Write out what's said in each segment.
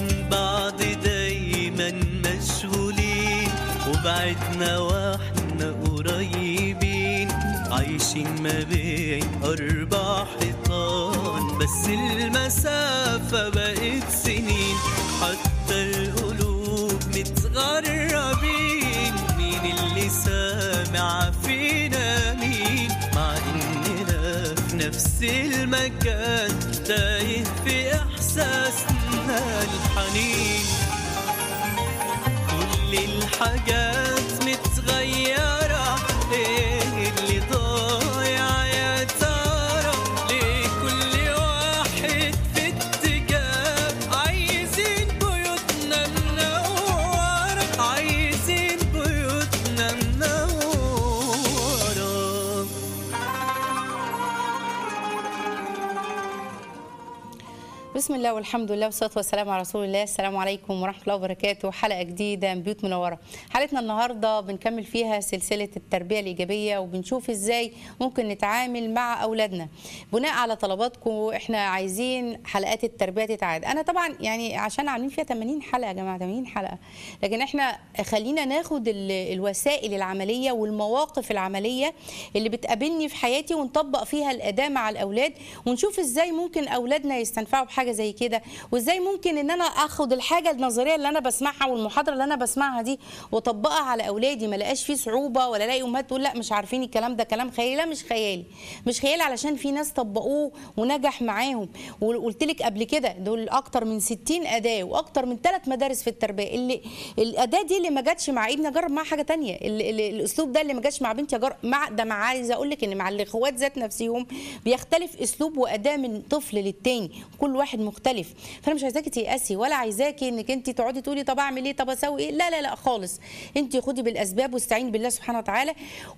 بعض دايما مشغولين وبعدنا واحنا قريبين عايشين ما بين أربع حيطان بس المسافة بقت سنين حتى القلوب متغربين مين اللي سامع فينا مين مع إننا في نفس المكان تايه في إحساسنا الحنين كل الحاجات متغيرة ايه اللي ضايع يا ترى ليه كل واحد في اتجاه عايزين بيوتنا منورة عايزين بيوتنا منورة بسم الله والحمد لله والصلاه والسلام على رسول الله السلام عليكم ورحمه الله وبركاته حلقه جديده من بيوت منوره حلقتنا النهارده بنكمل فيها سلسله التربيه الايجابيه وبنشوف ازاي ممكن نتعامل مع اولادنا بناء على طلباتكم احنا عايزين حلقات التربيه تتعاد انا طبعا يعني عشان عاملين فيها 80 حلقه يا جماعه 80 حلقه لكن احنا خلينا ناخد ال- الوسائل العمليه والمواقف العمليه اللي بتقابلني في حياتي ونطبق فيها الاداء مع الاولاد ونشوف ازاي ممكن اولادنا يستنفعوا بحاجه زي كده وازاي ممكن ان انا اخد الحاجه النظريه اللي انا بسمعها والمحاضره اللي انا بسمعها دي واطبقها على اولادي ما لقاش فيه صعوبه ولا الاقي امهات تقول لا مش عارفين الكلام ده كلام خيالي لا مش خيالي مش خيالي علشان في ناس طبقوه ونجح معاهم وقلت لك قبل كده دول اكتر من 60 اداه واكتر من ثلاث مدارس في التربيه اللي الاداه دي اللي ما جاتش مع ابني اجرب معاه حاجه تانية اللي اللي الاسلوب ده اللي ما جاتش مع بنتي اجرب مع ده مع عايزه اقول لك ان مع الاخوات ذات نفسهم بيختلف اسلوب واداه من طفل للتاني كل واحد مختلف فانا مش عايزاكي تيأسي ولا عايزاكي انك انت تقعدي تقولي طب اعمل ايه طب اسوي ايه لا لا لا خالص انت خدي بالاسباب واستعيني بالله سبحانه وتعالى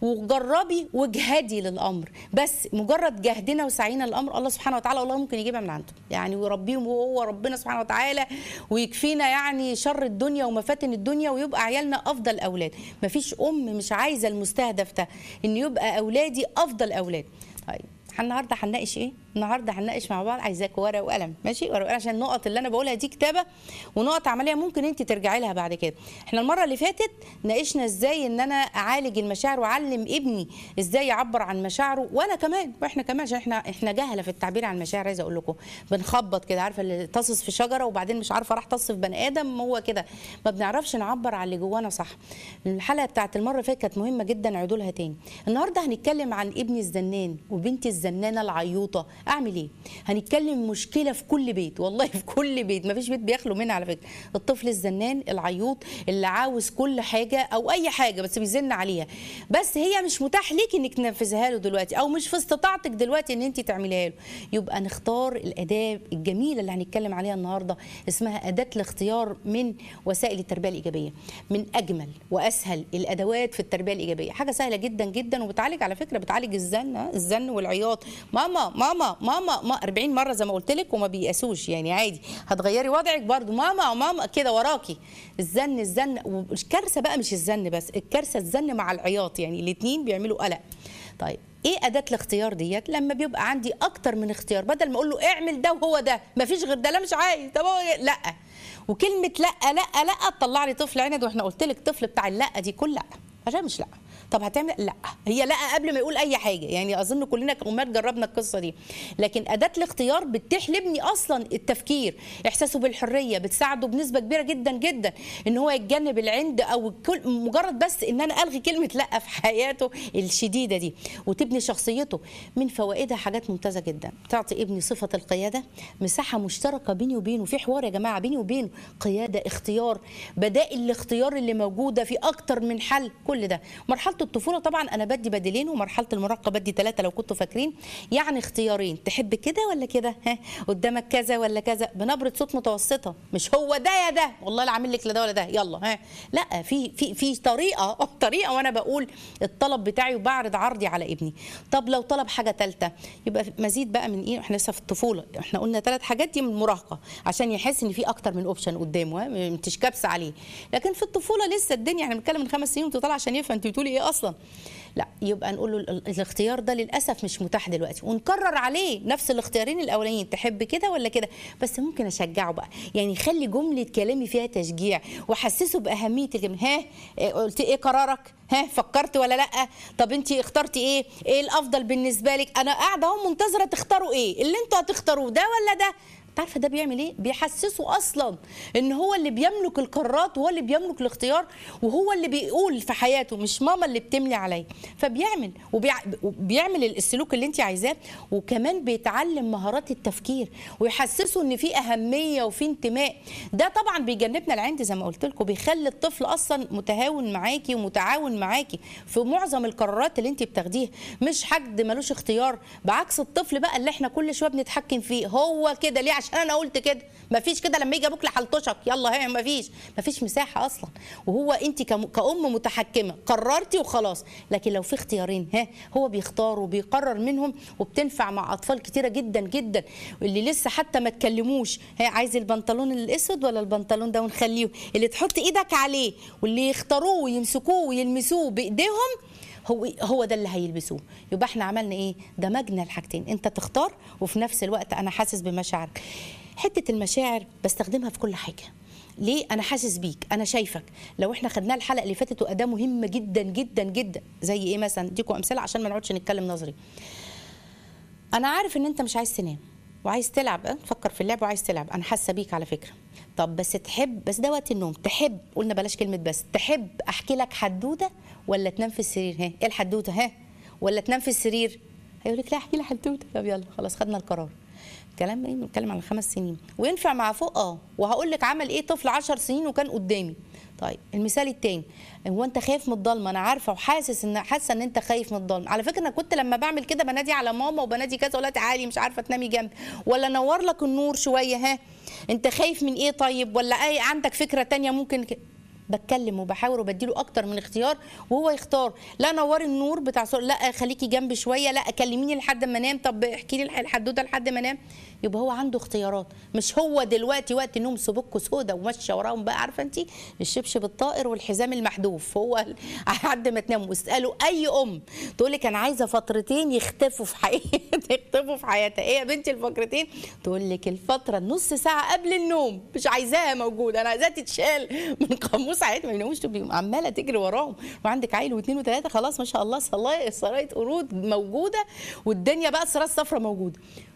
وجربي واجهدي للامر بس مجرد جهدنا وسعينا للامر الله سبحانه وتعالى والله ممكن يجيبها من عنده يعني ويربيهم هو ربنا سبحانه وتعالى ويكفينا يعني شر الدنيا ومفاتن الدنيا ويبقى عيالنا افضل اولاد مفيش ام مش عايزه المستهدف ده ان يبقى اولادي افضل اولاد طيب النهارده هنناقش ايه؟ النهارده هنناقش مع بعض عايزاك ورقه وقلم ماشي ورقه وقلم عشان النقط اللي انا بقولها دي كتابه ونقط عمليه ممكن انت ترجعي لها بعد كده احنا المره اللي فاتت ناقشنا ازاي ان انا اعالج المشاعر واعلم ابني ازاي يعبر عن مشاعره وانا كمان واحنا كمان عشان احنا احنا جهله في التعبير عن المشاعر عايزه اقول لكم بنخبط كده عارفه اللي تصص في شجره وبعدين مش عارفه راح تص في بني ادم هو كده ما بنعرفش نعبر عن اللي جوانا صح الحلقه بتاعت المره اللي فاتت كانت مهمه جدا عيدوا لها تاني النهارده هنتكلم عن ابني الزنان وبنتي الزنانه العيوطه اعمل ايه هنتكلم مشكله في كل بيت والله في كل بيت ما فيش بيت بيخلو منها على فكره الطفل الزنان العيوط اللي عاوز كل حاجه او اي حاجه بس بيزن عليها بس هي مش متاح ليك انك تنفذها له دلوقتي او مش في استطاعتك دلوقتي ان انت تعمليها له يبقى نختار الاداه الجميله اللي هنتكلم عليها النهارده اسمها اداه الاختيار من وسائل التربيه الايجابيه من اجمل واسهل الادوات في التربيه الايجابيه حاجه سهله جدا جدا وبتعالج على فكره بتعالج الزن ها؟ الزن والعياط ماما ماما ماما ما 40 مره زي ما قلت لك وما بيقاسوش يعني عادي هتغيري وضعك برضو ماما ماما كده وراكي الزن الزن والكارثه بقى مش الزن بس الكارثه الزن مع العياط يعني الاثنين بيعملوا قلق طيب ايه اداه الاختيار ديت لما بيبقى عندي اكتر من اختيار بدل ما اقول له اعمل ده وهو ده مفيش غير ده لا مش عايز طب هو لا وكلمه لا لا لا تطلع لي طفل عند واحنا قلت لك طفل بتاع اللا دي كل لا عشان مش لا طب هتعمل لا هي لا قبل ما يقول اي حاجه يعني اظن كلنا كأمهات جربنا القصه دي لكن اداه الاختيار بتتيح لابني اصلا التفكير احساسه بالحريه بتساعده بنسبه كبيره جدا جدا ان هو يتجنب العند او كل مجرد بس ان انا الغي كلمه لا في حياته الشديده دي وتبني شخصيته من فوائدها حاجات ممتازه جدا تعطي ابني صفه القياده مساحه مشتركه بيني وبينه في حوار يا جماعه بيني وبينه قياده اختيار بدائل الاختيار اللي موجوده في اكتر من حل كل ده مرحله الطفوله طبعا انا بدي بديلين ومرحله المراهقه بدي ثلاثه لو كنتوا فاكرين يعني اختيارين تحب كده ولا كده ها قدامك كذا ولا كذا بنبره صوت متوسطه مش هو ده يا ده والله لا عامل لك لا ده ولا ده يلا ها لا في في في طريقه طريقه وانا بقول الطلب بتاعي وبعرض عرضي على ابني طب لو طلب حاجه ثالثه يبقى مزيد بقى من ايه احنا لسه في الطفوله احنا قلنا ثلاث حاجات دي من المراهقه عشان يحس ان في اكتر من اوبشن قدامه ها مش كابسه عليه لكن في الطفوله لسه الدنيا احنا بنتكلم من خمس سنين وانت طالعه عشان يفهم انت بتقولي ايه اصلا لا يبقى نقول له ال- الاختيار ده للاسف مش متاح دلوقتي ونكرر عليه نفس الاختيارين الاولانيين تحب كده ولا كده بس ممكن اشجعه بقى يعني خلي جمله كلامي فيها تشجيع واحسسه باهميه الجمله ها إيه قلت ايه قرارك ها فكرت ولا لا طب انت اخترتي ايه ايه الافضل بالنسبه لك انا قاعده اهو منتظره تختاروا ايه اللي انتوا هتختاروه ده ولا ده انت عارفه ده بيعمل ايه بيحسسه اصلا ان هو اللي بيملك القرارات وهو اللي بيملك الاختيار وهو اللي بيقول في حياته مش ماما اللي بتملي عليه فبيعمل وبيع- وبيعمل السلوك اللي انت عايزاه وكمان بيتعلم مهارات التفكير ويحسسه ان في اهميه وفي انتماء ده طبعا بيجنبنا العند زي ما قلت لكم بيخلي الطفل اصلا متهاون معاكي ومتعاون معاكي في معظم القرارات اللي انت بتاخديها مش حد ملوش اختيار بعكس الطفل بقى اللي احنا كل شويه بنتحكم فيه هو كده ليه عشان انا قلت كده مفيش كده لما يجي ابوك لحلطشك يلا هي مفيش مفيش مساحه اصلا وهو انت كم- كأم متحكمه قررتي وخلاص لكن لو في اختيارين ها هو بيختار وبيقرر منهم وبتنفع مع اطفال كتيره جدا جدا اللي لسه حتى ما اتكلموش ها عايز البنطلون الاسود ولا البنطلون ده ونخليه اللي تحط ايدك عليه واللي يختاروه ويمسكوه ويلمسوه بايديهم هو هو ده اللي هيلبسوه يبقى احنا عملنا ايه دمجنا الحاجتين انت تختار وفي نفس الوقت انا حاسس بمشاعرك حته المشاعر بستخدمها في كل حاجه ليه انا حاسس بيك انا شايفك لو احنا خدناها الحلقه اللي فاتت واداه مهمه جدا جدا جدا زي ايه مثلا اديكم امثله عشان ما نقعدش نتكلم نظري انا عارف ان انت مش عايز تنام وعايز تلعب اه؟ تفكر في اللعب وعايز تلعب انا حاسه بيك على فكره طب بس تحب بس ده وقت النوم تحب قلنا بلاش كلمه بس تحب احكي لك حدوته ولا تنام في السرير ها ايه الحدوته ها ولا تنام في السرير هيقول لك لا احكي لي حدوته طب يلا خلاص خدنا القرار كلام ايه بنتكلم على خمس سنين وينفع مع فوق اه وهقول لك عمل ايه طفل 10 سنين وكان قدامي طيب المثال التاني هو انت خايف من الضلمه انا عارفه وحاسس ان حاسه ان انت خايف من الضلمه على فكره انا كنت لما بعمل كده بنادي على ماما وبنادي كذا ولا تعالي مش عارفه تنامي جنبي ولا نور لك النور شويه ها انت خايف من ايه طيب ولا اي عندك فكره تانية ممكن ك... بتكلم وبحاور وبديله اكتر من اختيار وهو يختار لا نوري النور بتاع صور لا خليكي جنبي شويه لا كلميني لحد ما انام طب احكي لي الحدوته لحد ما انام يبقى هو عنده اختيارات مش هو دلوقتي وقت النوم سبوكه سودا وماشيه وراهم بقى عارفه انت الشبشب الطائر والحزام المحذوف هو لحد ما تنام واسالوا اي ام تقول لك انا عايزه فترتين يختفوا في حياتي يختفوا في حياتها ايه يا بنتي الفقرتين تقول لك الفتره نص ساعه قبل النوم مش عايزاها موجوده انا عايزاها تتشال من قاموس حياتي ما يناموش تبقي عماله تجري وراهم وعندك عيل واثنين وثلاثه خلاص ما شاء الله صلايه سرايه قرود موجوده والدنيا بقى السرايا الصفراء موجوده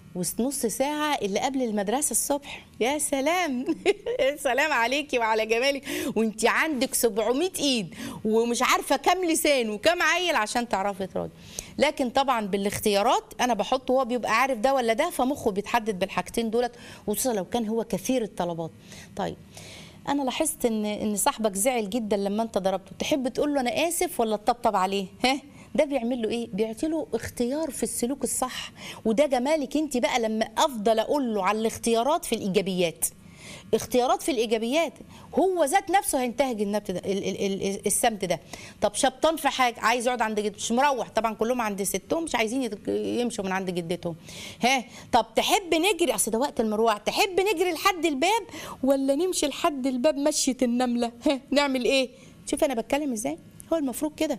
ونص ساعة اللي قبل المدرسة الصبح يا سلام يا سلام عليكي وعلى جمالك وانت عندك 700 ايد ومش عارفة كام لسان وكام عيل عشان تعرفي تردي لكن طبعا بالاختيارات انا بحطه هو بيبقى عارف ده ولا ده فمخه بيتحدد بالحاجتين دولت وخصوصا لو كان هو كثير الطلبات طيب انا لاحظت ان ان صاحبك زعل جدا لما انت ضربته تحب تقول له انا اسف ولا تطبطب عليه ها ده بيعمل له ايه بيعطي له اختيار في السلوك الصح وده جمالك انت بقى لما افضل اقول له على الاختيارات في الايجابيات اختيارات في الايجابيات هو ذات نفسه هينتهج النبت ده ال- ال- ال- السمت ده طب شبطان في حاجه عايز يقعد عند جدته مش مروح طبعا كلهم عند ستهم مش عايزين يت- يمشوا من عند جدتهم ها طب تحب نجري اصل ده وقت المروح تحب نجري لحد الباب ولا نمشي لحد الباب مشيه النمله ها نعمل ايه شوف انا بتكلم ازاي هو المفروض كده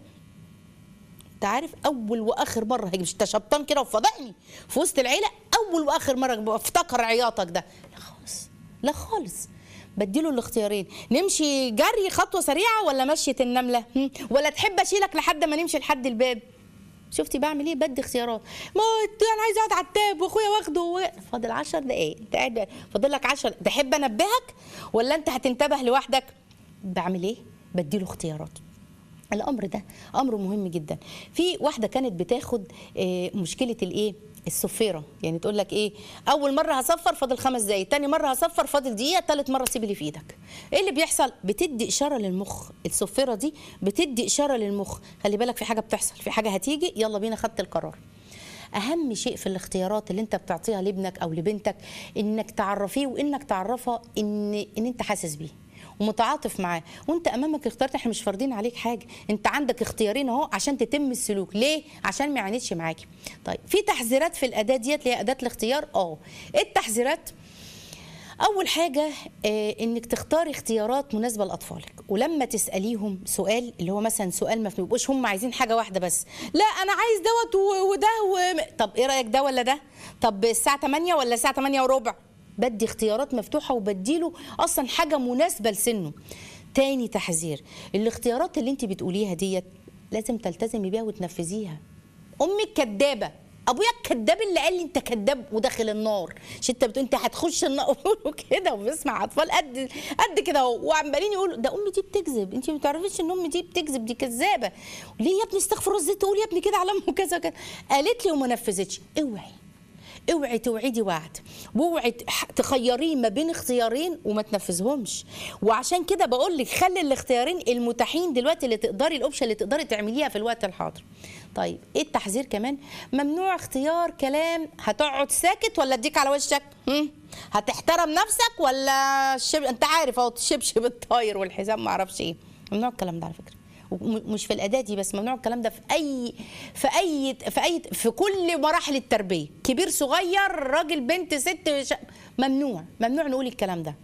انت عارف اول واخر مره هيجي مش انت شبطان كده وفضحني في وسط العيله اول واخر مره افتكر عياطك ده لا خالص لا خالص بديله الاختيارين نمشي جري خطوه سريعه ولا مشيه النمله هم؟ ولا تحب اشيلك لحد ما نمشي لحد الباب شفتي بعمل ايه بدي اختيارات ما انت انا عايزه اقعد على التاب واخويا واخده و... فاضل 10 دقايق انت قاعد فاضل لك 10 تحب انبهك ولا انت هتنتبه لوحدك بعمل ايه بديله اختيارات الامر ده امر مهم جدا في واحده كانت بتاخد آه، مشكله الايه الصفيره يعني تقول لك ايه اول مره هصفر فاضل خمس دقايق تاني مره هصفر فاضل دقيقه تالت مره سيب اللي في ايدك ايه اللي بيحصل بتدي اشاره للمخ الصفيره دي بتدي اشاره للمخ خلي بالك في حاجه بتحصل في حاجه هتيجي يلا بينا خدت القرار اهم شيء في الاختيارات اللي انت بتعطيها لابنك او لبنتك انك تعرفيه وانك تعرفها ان ان انت حاسس بيه ومتعاطف معاه وانت امامك اختيارات احنا مش فارضين عليك حاجه انت عندك اختيارين اهو عشان تتم السلوك ليه عشان ما يعاندش معاكي طيب في تحذيرات في الاداه ديت اللي هي اداه الاختيار اه ايه التحذيرات اول حاجه آه، انك تختاري اختيارات مناسبه لاطفالك ولما تساليهم سؤال اللي هو مثلا سؤال ما يبقوش هم عايزين حاجه واحده بس لا انا عايز دوت و- وده و... طب ايه رايك ده ولا ده طب الساعه 8 ولا الساعه 8 وربع بدي اختيارات مفتوحه وبديله اصلا حاجه مناسبه لسنه تاني تحذير الاختيارات اللي انت بتقوليها ديت لازم تلتزمي بيها وتنفذيها امك كدابه ابويا الكداب اللي قال لي انت كداب وداخل النار مش انت بتقول انت هتخش النار بيقولوا كده وبسمع اطفال قد قد كده اهو وعمالين يقولوا ده امي دي بتكذب انت ما تعرفيش ان امي دي بتكذب دي كذابه ليه يا ابني استغفر الله ازاي تقول يا ابني كده على امه كذا كذا قالت لي وما نفذتش اوعي اوعي توعدي وعد واوعي تح- تخيريه ما بين اختيارين وما تنفذهمش وعشان كده بقول لك خلي الاختيارين المتاحين دلوقتي اللي تقدري الاوبشن اللي تقدري تعمليها في الوقت الحاضر طيب ايه التحذير كمان ممنوع اختيار كلام هتقعد ساكت ولا اديك على وشك هم؟ هتحترم نفسك ولا الشب... انت عارف اهو الشبشب الطاير والحزام ما اعرفش ايه ممنوع الكلام ده على فكره ومش في الاداه دي بس ممنوع الكلام ده في اي في اي في اي في كل مراحل التربيه كبير صغير راجل بنت ست ش... ممنوع ممنوع نقول الكلام ده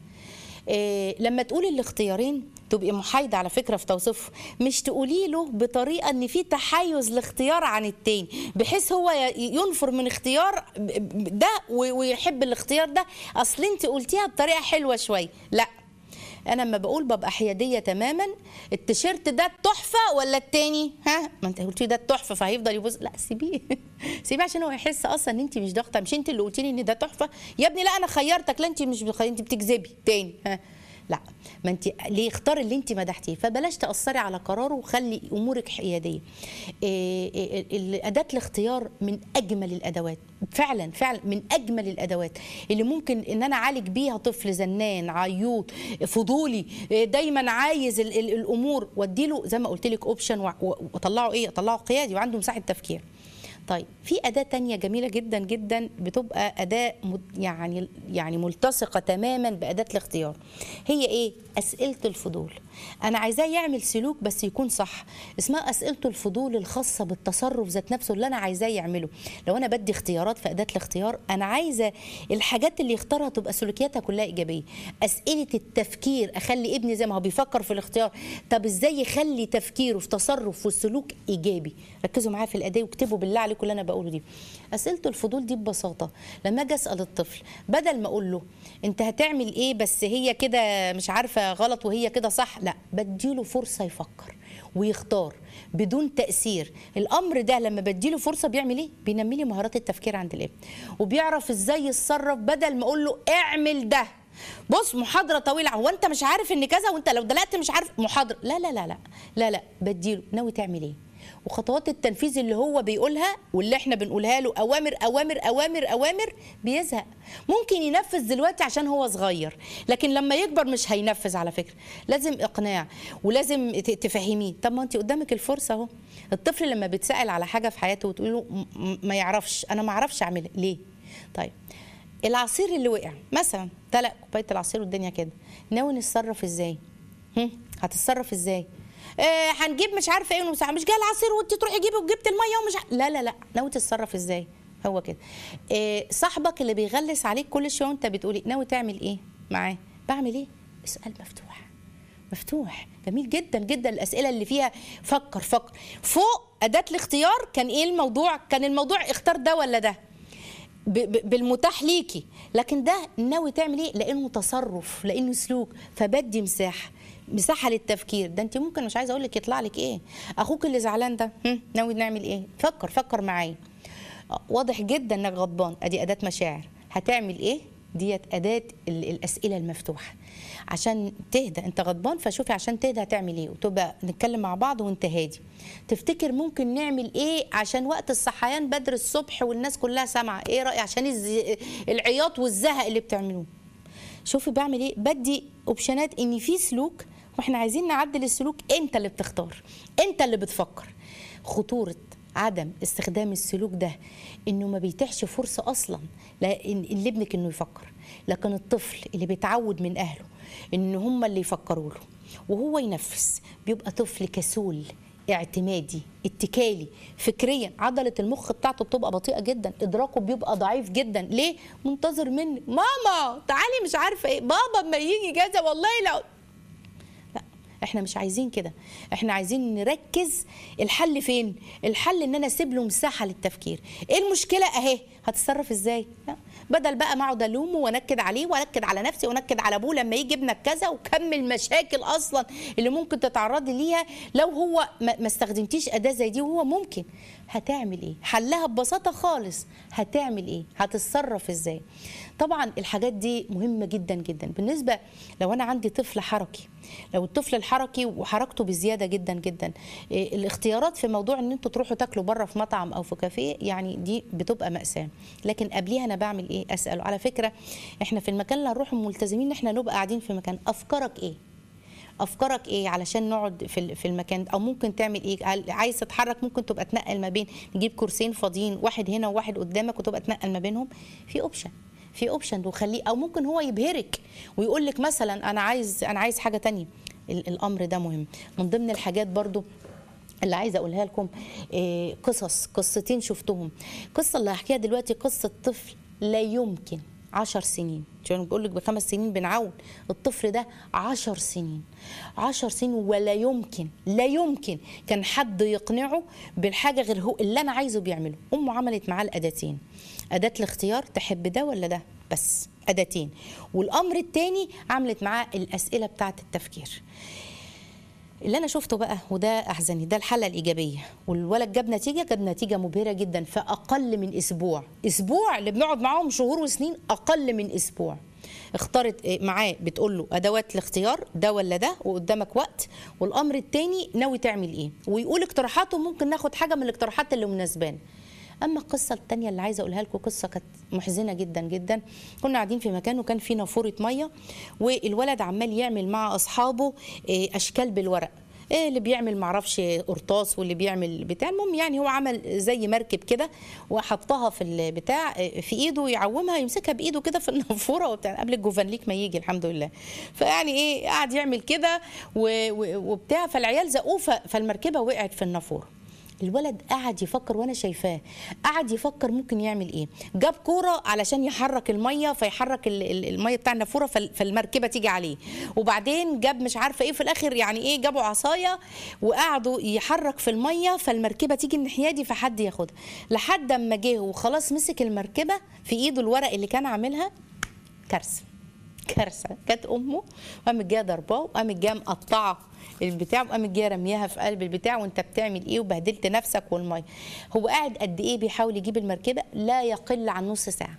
إيه لما تقولي الاختيارين تبقي محايده على فكره في توصيفه مش تقولي له بطريقه ان في تحيز لاختيار عن التاني بحيث هو ي- ينفر من اختيار ب- ب- ده و- ويحب الاختيار ده اصل انت قلتيها بطريقه حلوه شويه لا انا لما بقول ببقى حياديه تماما التيشيرت ده التحفه ولا التاني ها ما انت قلتي ده التحفه فهيفضل يبص لا سيبيه سيبيه عشان هو يحس اصلا ان انت مش ضاغطه مش انت اللي قلتي لي ان ده تحفه يا ابني لا انا خيرتك لا انت مش بخ... انت بتكذبي تاني ها لا ما انت ليه اختار اللي انت مدحتيه فبلاش تاثري على قراره وخلي امورك حياديه إيه إيه إيه اداه الاختيار من اجمل الادوات فعلا فعلا من اجمل الادوات اللي ممكن ان انا اعالج بيها طفل زنان عيوط فضولي إيه دايما عايز ال ال الامور واديله زي ما قلت لك اوبشن واطلعه ايه اطلعه قيادي وعنده مساحه تفكير طيب في أداة تانية جميلة جدا جدا بتبقى أداة مت- يعني يعني ملتصقة تماما بأداة الاختيار هي إيه؟ أسئلة الفضول أنا عايزاه يعمل سلوك بس يكون صح اسمها أسئلة الفضول الخاصة بالتصرف ذات نفسه اللي أنا عايزاه يعمله لو أنا بدي اختيارات في أداة الاختيار أنا عايزة الحاجات اللي يختارها تبقى سلوكياتها كلها إيجابية أسئلة التفكير أخلي ابني زي ما هو بيفكر في الاختيار طب إزاي يخلي تفكيره في تصرف والسلوك إيجابي ركزوا معايا في الأداة واكتبوا بالله عليكم اللي أنا بقوله دي أسئلة الفضول دي ببساطة لما أجي أسأل الطفل بدل ما أقول له أنت هتعمل إيه بس هي كده مش عارفة غلط وهي كده صح لا بديله فرصة يفكر ويختار بدون تأثير الأمر ده لما بديله فرصة بيعمل إيه؟ بينمي لي مهارات التفكير عند الابن وبيعرف إزاي يتصرف بدل ما أقول له اعمل ده بص محاضرة طويلة هو أنت مش عارف إن كذا وأنت لو دلقت مش عارف محاضرة لا لا لا لا لا لا بديله ناوي تعمل إيه؟ وخطوات التنفيذ اللي هو بيقولها واللي احنا بنقولها له اوامر اوامر اوامر اوامر بيزهق ممكن ينفذ دلوقتي عشان هو صغير لكن لما يكبر مش هينفذ على فكره لازم اقناع ولازم ت- تفهميه طب ما انت قدامك الفرصه اهو الطفل لما بيتسال على حاجه في حياته وتقول له م- م- ما يعرفش انا ما اعرفش اعملها ليه طيب العصير اللي وقع مثلا تلق كوبايه العصير والدنيا كده ناوي نتصرف ازاي هم؟ هتتصرف ازاي آه هنجيب مش عارفه ايه ومش مش جاي العصير وانت تروحي جيبي وجبت الميه ومش ع- لا لا لا ناوي تتصرف ازاي هو كده آه صاحبك اللي بيغلس عليك كل شويه وانت بتقولي ناوي تعمل ايه معاه بعمل ايه سؤال مفتوح مفتوح جميل جدا جدا الاسئله اللي فيها فكر فكر فوق اداه الاختيار كان ايه الموضوع كان الموضوع اختار ده ولا ده ب- ب- بالمتاح ليكي لكن ده ناوي تعمل ايه لانه تصرف لانه سلوك فبدي مساحه مساحه للتفكير ده انت ممكن مش عايزه اقول لك يطلع لك ايه اخوك اللي زعلان ده هم، ناوي نعمل ايه فكر فكر معايا آه، واضح جدا انك غضبان ادي اداه مشاعر هتعمل ايه ديت اداه ال- الاسئله المفتوحه عشان تهدى انت غضبان فشوفي عشان تهدى هتعمل ايه وتبقى نتكلم مع بعض وانت هادي تفتكر ممكن نعمل ايه عشان وقت الصحيان بدر الصبح والناس كلها سامعه ايه راي عشان الز... العياط والزهق اللي بتعملوه شوفي بعمل ايه بدي اوبشنات ان في سلوك واحنا عايزين نعدل السلوك انت اللي بتختار انت اللي بتفكر خطوره عدم استخدام السلوك ده انه ما بيتيحش فرصه اصلا لا- إن- إن لابنك انه يفكر لكن الطفل اللي بيتعود من اهله ان هم اللي يفكروا له وهو ينفذ بيبقى طفل كسول اعتمادي اتكالي فكريا عضله المخ بتاعته بتبقى بطيئه جدا ادراكه بيبقى ضعيف جدا ليه منتظر منك ماما تعالي مش عارفه ايه بابا اما يجي كذا والله لو لا احنا مش عايزين كده احنا عايزين نركز الحل فين الحل ان انا اسيب له مساحه للتفكير ايه المشكله اهي هتتصرف ازاي لا. بدل بقى ما اقعد الومه وانكد عليه وانكد على نفسي وانكد على ابوه لما يجي ابنك كذا وكم المشاكل اصلا اللي ممكن تتعرضي ليها لو هو ما ما استخدمتيش اداه زي دي وهو ممكن هتعمل ايه حلها ببساطه خالص هتعمل ايه هتتصرف ازاي طبعا الحاجات دي مهمه جدا جدا بالنسبه لو انا عندي طفل حركي لو الطفل الحركي وحركته بزياده جدا جدا إيه، الاختيارات في موضوع ان انتوا تروحوا تاكلوا بره في مطعم او في كافيه يعني دي بتبقى ماساه لكن قبليها انا بعمل ايه اساله على فكره احنا في المكان اللي هنروح ملتزمين ان احنا نبقى قاعدين في مكان افكارك ايه افكارك ايه علشان نقعد في ال- في المكان او ممكن تعمل ايه عال- عايز تتحرك ممكن تبقى تنقل ما بين نجيب كرسيين فاضيين واحد هنا وواحد قدامك وتبقى تنقل ما بينهم في اوبشن في اوبشن وخليه او ممكن هو يبهرك ويقول لك مثلا انا عايز انا عايز حاجه تانية ال- الامر ده مهم من ضمن الحاجات برضو اللي عايزه اقولها لكم إيه، قصص قصتين شفتهم قصه اللي هحكيها دلوقتي قصه طفل لا يمكن عشر سنين عشان بقول لك بخمس سنين بنعون الطفل ده عشر سنين عشر سنين ولا يمكن لا يمكن كان حد يقنعه بالحاجة غير هو اللي أنا عايزه بيعمله أمه عملت معاه الأداتين أداة الاختيار تحب ده ولا ده بس أداتين والأمر التاني عملت معاه الأسئلة بتاعة التفكير اللي انا شفته بقى وده احزني ده الحاله الايجابيه والولد جاب نتيجه جاب نتيجه مبهره جدا في اقل من اسبوع اسبوع اللي بنقعد معاهم شهور وسنين اقل من اسبوع اختارت إيه معاه بتقول له ادوات الاختيار ده ولا ده وقدامك وقت والامر التاني ناوي تعمل ايه ويقول اقتراحاته ممكن ناخد حاجه من الاقتراحات اللي مناسبانا اما القصه الثانيه اللي عايزه اقولها لكم قصه كانت محزنه جدا جدا كنا قاعدين في مكان وكان في نافوره ميه والولد عمال يعمل مع اصحابه إيه، اشكال بالورق ايه اللي بيعمل معرفش قرطاس واللي بيعمل بتاع المهم يعني هو عمل زي مركب كده وحطها في البتاع إيه، في ايده يعومها يمسكها بايده كده في النافوره وبتاع قبل الجوفانليك ما يجي الحمد لله فيعني ايه قعد يعمل كده و- و- وبتاع فالعيال زقوه ف- فالمركبه وقعت في النافوره الولد قعد يفكر وانا شايفاه قعد يفكر ممكن يعمل ايه جاب كوره علشان يحرك الميه فيحرك ال- ال- الميه بتاع النافوره فال- فالمركبه تيجي عليه وبعدين جاب مش عارفه ايه في الاخر يعني ايه جابوا عصايه وقعدوا يحرك في الميه فالمركبه تيجي الناحيه دي فحد ياخدها لحد اما جه وخلاص مسك المركبه في ايده الورق اللي كان عاملها كارثه كارثه كانت امه وقامت جايه ضرباه وقامت جايه مقطعه البتاع وقامت جايه رميها في قلب البتاع وانت بتعمل ايه وبهدلت نفسك والميه هو قاعد قد ايه بيحاول يجيب المركبه لا يقل عن نص ساعه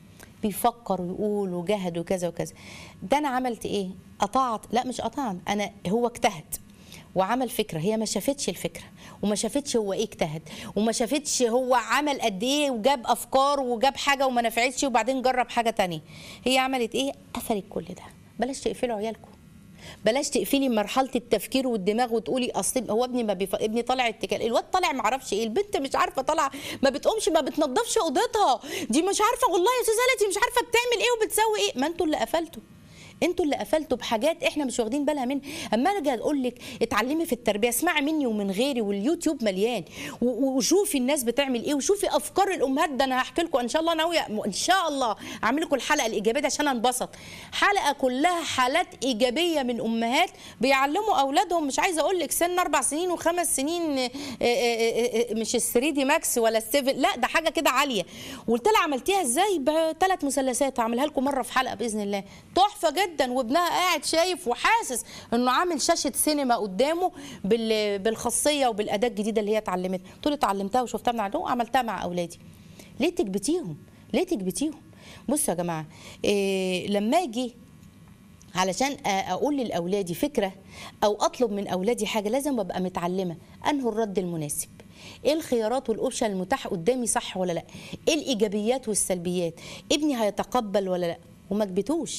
بيفكر ويقول وجهد وكذا وكذا ده انا عملت ايه قطعت لا مش قطعت انا هو اجتهد وعمل فكره هي ما شافتش الفكره وما شافتش هو ايه اجتهد وما شافتش هو عمل قد ايه وجاب افكار وجاب حاجه وما نفعتش وبعدين جرب حاجه تانية هي عملت ايه قفلت كل ده بلاش تقفلوا عيالكم بلاش تقفلي مرحله التفكير والدماغ وتقولي اصل هو ابني ما بيف... ابني طالع اتكال الواد طالع ما اعرفش ايه البنت مش عارفه طالعه ما بتقومش ما بتنضفش اوضتها دي مش عارفه والله يا استاذه دي مش عارفه بتعمل ايه وبتسوي ايه ما انتوا اللي قفلتوا انتوا اللي قفلتوا بحاجات احنا مش واخدين بالها منها اما ارجع اقول لك اتعلمي في التربيه اسمعي مني ومن غيري واليوتيوب مليان و- و- وشوفي الناس بتعمل ايه وشوفي افكار الامهات ده انا هحكي لكم ان شاء الله ناويه ان شاء الله اعمل لكم الحلقه الايجابيه دي عشان انبسط حلقه كلها حالات ايجابيه من امهات بيعلموا اولادهم مش عايزه اقول لك سن اربع سنين وخمس سنين آه، آه، آه، آه، مش الثري دي ماكس ولا السيفن لا ده حاجه كده عاليه قلت لها عملتيها ازاي بثلاث مثلثات هعملها لكم مره في حلقه باذن الله تحفه جدا وابنها قاعد شايف وحاسس انه عامل شاشه سينما قدامه بال- بالخاصيه وبالاداه الجديده اللي هي اتعلمتها قلت له اتعلمتها وشفتها من عندهم وعملتها مع اولادي ليه تكبتيهم ليه تكبتيهم بصوا يا جماعه إيه لما اجي علشان أ- اقول لاولادي فكره او اطلب من اولادي حاجه لازم ابقى متعلمه انه الرد المناسب ايه الخيارات والاوبشن المتاح قدامي صح ولا لا ايه الايجابيات والسلبيات ابني هيتقبل ولا لا وما كبتوش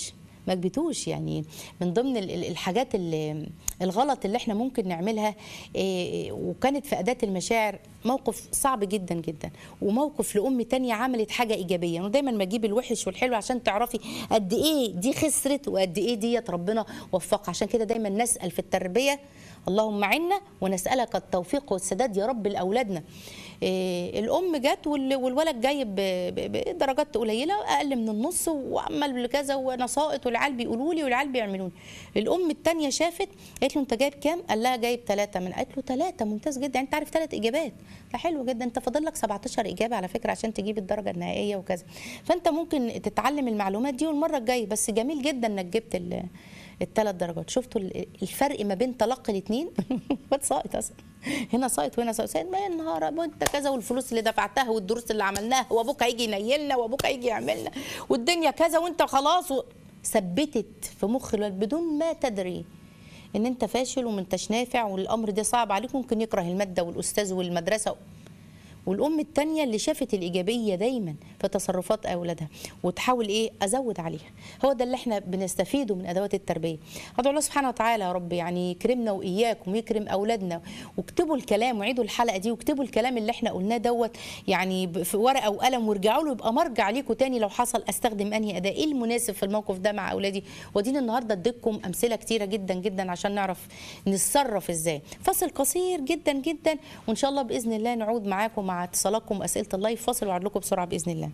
ما كبتوش يعني من ضمن ال- ال- الحاجات اللي الغلط اللي احنا ممكن نعملها إيه، وكانت في اداه المشاعر موقف صعب جدا جدا وموقف لام تانية عملت حاجه ايجابيه ودايما ما اجيب الوحش والحلو عشان تعرفي قد ايه دي خسرت وقد ايه ديت ربنا وفقها عشان كده دايما نسال في التربيه اللهم عنا ونسالك التوفيق والسداد يا رب لاولادنا إيه، الام جت وال- والولد جايب ب- ب- بدرجات قليله اقل من النص وعمل كذا وانا ساقط والعيال بيقولوا لي والعيال بيعملوا لي الام الثانيه شافت قالت له انت جايب كام قال لها جايب ثلاثه من قالت له ثلاثه ممتاز جدا يعني انت عارف ثلاث اجابات ده حلو جدا انت فاضل لك 17 اجابه على فكره عشان تجيب الدرجه النهائيه وكذا فانت ممكن تتعلم المعلومات دي والمره الجايه بس جميل جدا انك جبت ال- الثلاث درجات شفتوا ال- الفرق ما بين تلقي الاثنين واد ساقط اصلا هنا ساقط وهنا ساقط ساقط ما النهار أبو انت كذا والفلوس اللي دفعتها والدروس اللي عملناها وابوك هيجي ينيلنا وابوك هيجي يعملنا والدنيا كذا وانت خلاص و... ثبتت في مخ الولد بدون ما تدري ان انت فاشل وما انتش نافع والامر ده صعب عليك ممكن يكره الماده والاستاذ والمدرسه والام التانية اللي شافت الايجابيه دايما في تصرفات اولادها وتحاول ايه ازود عليها هو ده اللي احنا بنستفيده من ادوات التربيه ادعو الله سبحانه وتعالى يا رب يعني يكرمنا واياكم ويكرم اولادنا واكتبوا الكلام وعيدوا الحلقه دي واكتبوا الكلام اللي احنا قلناه دوت يعني ب- في ورقه وقلم وارجعوا له يبقى مرجع ليكم تاني لو حصل استخدم انهي اداه ايه المناسب في الموقف ده مع اولادي ودينا النهارده اديتكم امثله كتيره جدا جدا عشان نعرف نتصرف ازاي فاصل قصير جدا جدا وان شاء الله باذن الله نعود معاكم مع اتصالاتكم واسئله اللايف فاصل وعد لكم بسرعه باذن الله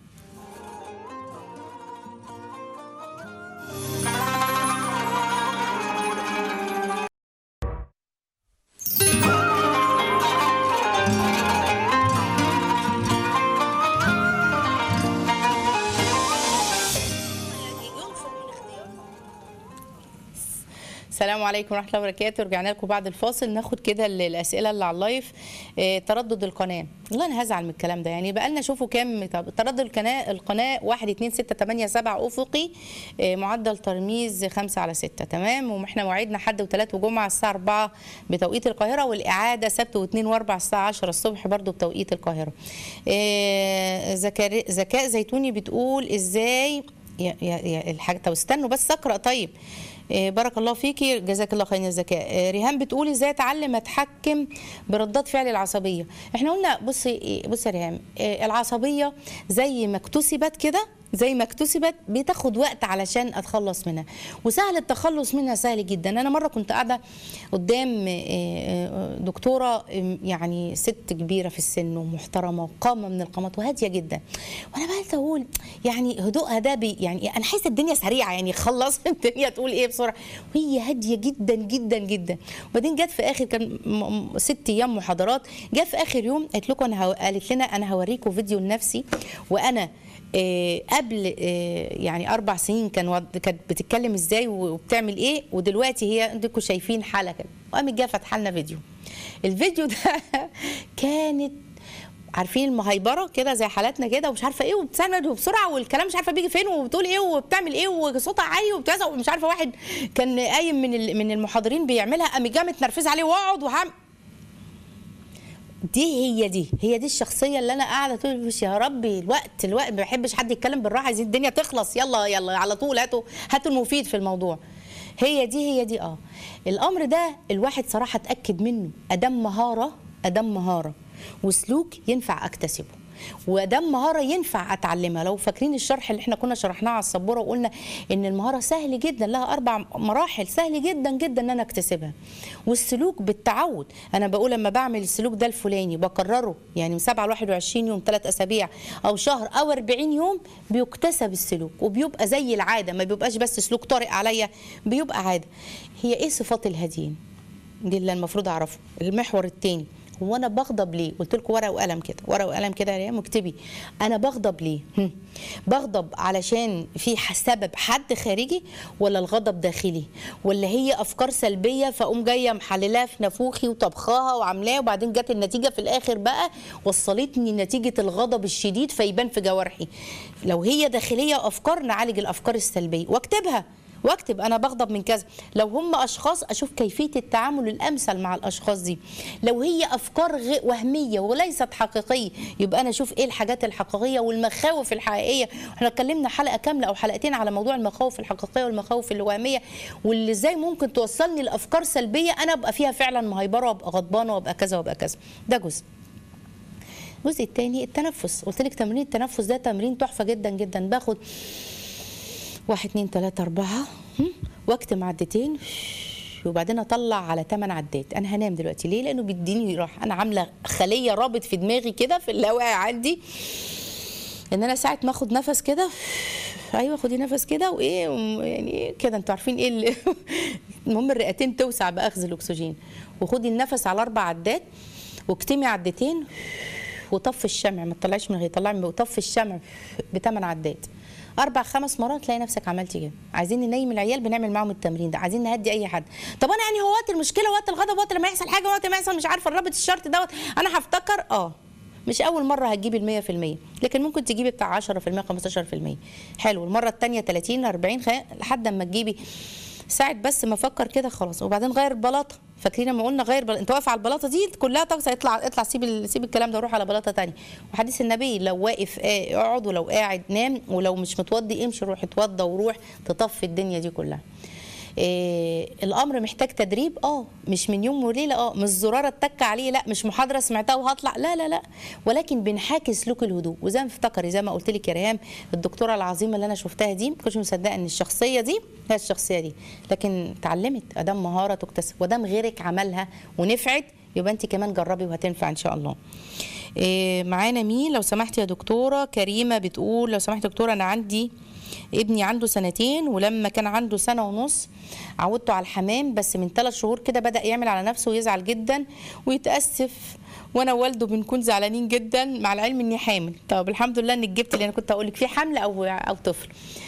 السلام عليكم ورحمه الله وبركاته رجعنا لكم بعد الفاصل ناخد كده ال- الاسئله اللي على اللايف آه، تردد القناه والله انا هزعل من الكلام ده يعني بقى لنا شوفوا كام طب تردد القناه القناه 1 2 6 8 7 افقي آه، معدل ترميز 5 على 6 تمام واحنا موعدنا حد وثلاث وجمعه الساعه 4 بتوقيت القاهره والاعاده سبت واثنين واربع الساعه 10 الصبح برضو بتوقيت القاهره آه، زكري- ذكاء زيتوني بتقول ازاي يا يا يا الحاجه طب استنوا بس اقرا طيب إيه، بارك الله فيكي جزاك الله خير يا زكاء إيه، ريهام بتقول ازاي اتعلم اتحكم بردات فعلي العصبيه احنا قلنا بصي إيه، بصي يا ريهام إيه، العصبيه زي ما اكتسبت كده زي ما اكتسبت بتاخد وقت علشان اتخلص منها وسهل التخلص منها سهل جدا انا مره كنت قاعده قدام إيه، إيه، دكتوره إيه، يعني ست كبيره في السن ومحترمه وقامه من القامات وهاديه جدا وانا بقى اقول يعني هدوءها ده بي يعني انا حاسه الدنيا سريعه يعني خلص الدنيا تقول ايه بسرعه وهي هاديه جدا جدا جدا وبعدين جت في اخر كان م- م- ست ايام محاضرات جت في اخر يوم قالت لكم انا هو- قالت لنا انا هوريكم فيديو لنفسي وانا آه، قبل آه، يعني اربع سنين كان وض- كانت بتتكلم ازاي وبتعمل ايه ودلوقتي هي انتوا شايفين حلقه كده وقامت جايه فاتحه لنا فيديو الفيديو ده كانت عارفين المهيبره كده زي حالاتنا كده ومش عارفه ايه وبتعمل بسرعه والكلام مش عارفه بيجي فين وبتقول ايه وبتعمل ايه وصوتها عالي وبتعزق ومش عارفه واحد كان قايم من ال- من المحاضرين بيعملها قام جه متنرفزه عليه واقعد وهعمل دي هي دي هي دي الشخصيه اللي انا قاعده تقول مش يا ربي الوقت الوقت ما بحبش حد يتكلم بالراحه عايزين الدنيا تخلص يلا يلا على طول هاتوا هاتوا المفيد في الموضوع هي دي هي دي اه الامر ده الواحد صراحه اتاكد منه ادام مهاره ادام مهاره وسلوك ينفع اكتسبه وادام مهاره ينفع اتعلمها لو فاكرين الشرح اللي احنا كنا شرحناه على السبوره وقلنا ان المهاره سهل جدا لها اربع مراحل سهل جدا جدا ان انا اكتسبها والسلوك بالتعود انا بقول لما بعمل السلوك ده الفلاني بكرره يعني من 7 ل 21 يوم ثلاث اسابيع او شهر او 40 يوم بيكتسب السلوك وبيبقى زي العاده ما بيبقاش بس سلوك طارئ عليا بيبقى عاده هي ايه صفات الهاديين دي اللي المفروض اعرفه المحور الثاني هو انا بغضب ليه قلت لكم ورقه وقلم كده ورقه وقلم كده يا ريم اكتبي انا بغضب ليه هم. بغضب علشان في ح- سبب حد خارجي ولا الغضب داخلي ولا هي افكار سلبيه فاقوم جايه محللاها في نافوخي وطبخاها وعاملاها وبعدين جت النتيجه في الاخر بقى وصلتني نتيجه الغضب الشديد فيبان في جوارحي لو هي داخليه افكار نعالج الافكار السلبيه واكتبها واكتب انا بغضب من كذا لو هم اشخاص اشوف كيفيه التعامل الامثل مع الاشخاص دي لو هي افكار غ- وهميه وليست حقيقيه يبقى انا اشوف ايه الحاجات الحقيقيه والمخاوف الحقيقيه احنا اتكلمنا حلقه كامله او حلقتين على موضوع المخاوف الحقيقيه والمخاوف الوهميه واللي ازاي ممكن توصلني لافكار سلبيه انا ابقى فيها فعلا مهيبره وابقى غضبانه وابقى كذا وابقى كذا ده جزء الجزء الثاني التنفس قلت لك تمرين التنفس ده تمرين تحفه جدا جدا باخد واحد اتنين تلاته اربعه هم، واكتم عدتين وبعدين اطلع على ثمان عدات انا هنام دلوقتي ليه لانه بيديني راحه انا عامله خليه رابط في دماغي كده في اللاواعي عندي ان انا ساعه ما اخد نفس كده ايوه خدي نفس كده وايه وم- يعني كده انتوا عارفين ايه اللي المهم الرئتين توسع باخذ الاكسجين وخدي النفس على اربع عدات واكتمي عدتين وطفي الشمع ما تطلعيش من غير طلعي من وطفي الشمع بثمان عدات اربع خمس مرات تلاقي نفسك عملتي كده عايزين ننيم العيال بنعمل معاهم التمرين ده عايزين نهدي اي حد طب انا يعني هو وقت المشكله وقت الغضب وقت لما يحصل حاجه وقت ما يحصل مش عارفه الرابط الشرط دوت انا هفتكر اه مش اول مره هتجيبي المية في المية لكن ممكن تجيبي بتاع 10 في المية 15 في المية حلو المره الثانيه 30 40 خ... لحد اما تجيبي ساعة بس ما افكر كده خلاص وبعدين غير البلاطه فاكرين لما قلنا غير بل... انت واقف على البلاطه دي كلها طاقه اطلع اطلع سيب ال... سيب الكلام ده وروح على بلاطه تانية وحديث النبي لو واقف آه، اقعد ولو قاعد نام ولو مش متوضي امشي روح اتوضى وروح تطفي الدنيا دي كلها إيه الامر محتاج تدريب اه مش من يوم وليله اه مش زرار اتك عليه لا مش محاضره سمعتها وهطلع لا لا لا ولكن بنحاكي سلوك الهدوء وزي ما افتكري زي ما قلت لك يا ريهام الدكتوره العظيمه اللي انا شفتها دي ما كنتش مصدقه ان الشخصيه دي هي الشخصيه دي لكن اتعلمت ادام مهاره تكتسب ودام غيرك عملها ونفعت يبقى انت كمان جربي وهتنفع ان شاء الله إيه معانا مين لو سمحت يا دكتوره كريمه بتقول لو سمحت يا دكتوره انا عندي ابني عنده سنتين ولما كان عنده سنه ونص عودته على الحمام بس من ثلاث شهور كده بدا يعمل على نفسه ويزعل جدا ويتاسف وانا ووالده بنكون زعلانين جدا مع العلم اني حامل طب الحمد لله انك جبت اللي انا كنت هقول لك في حمل او او طفل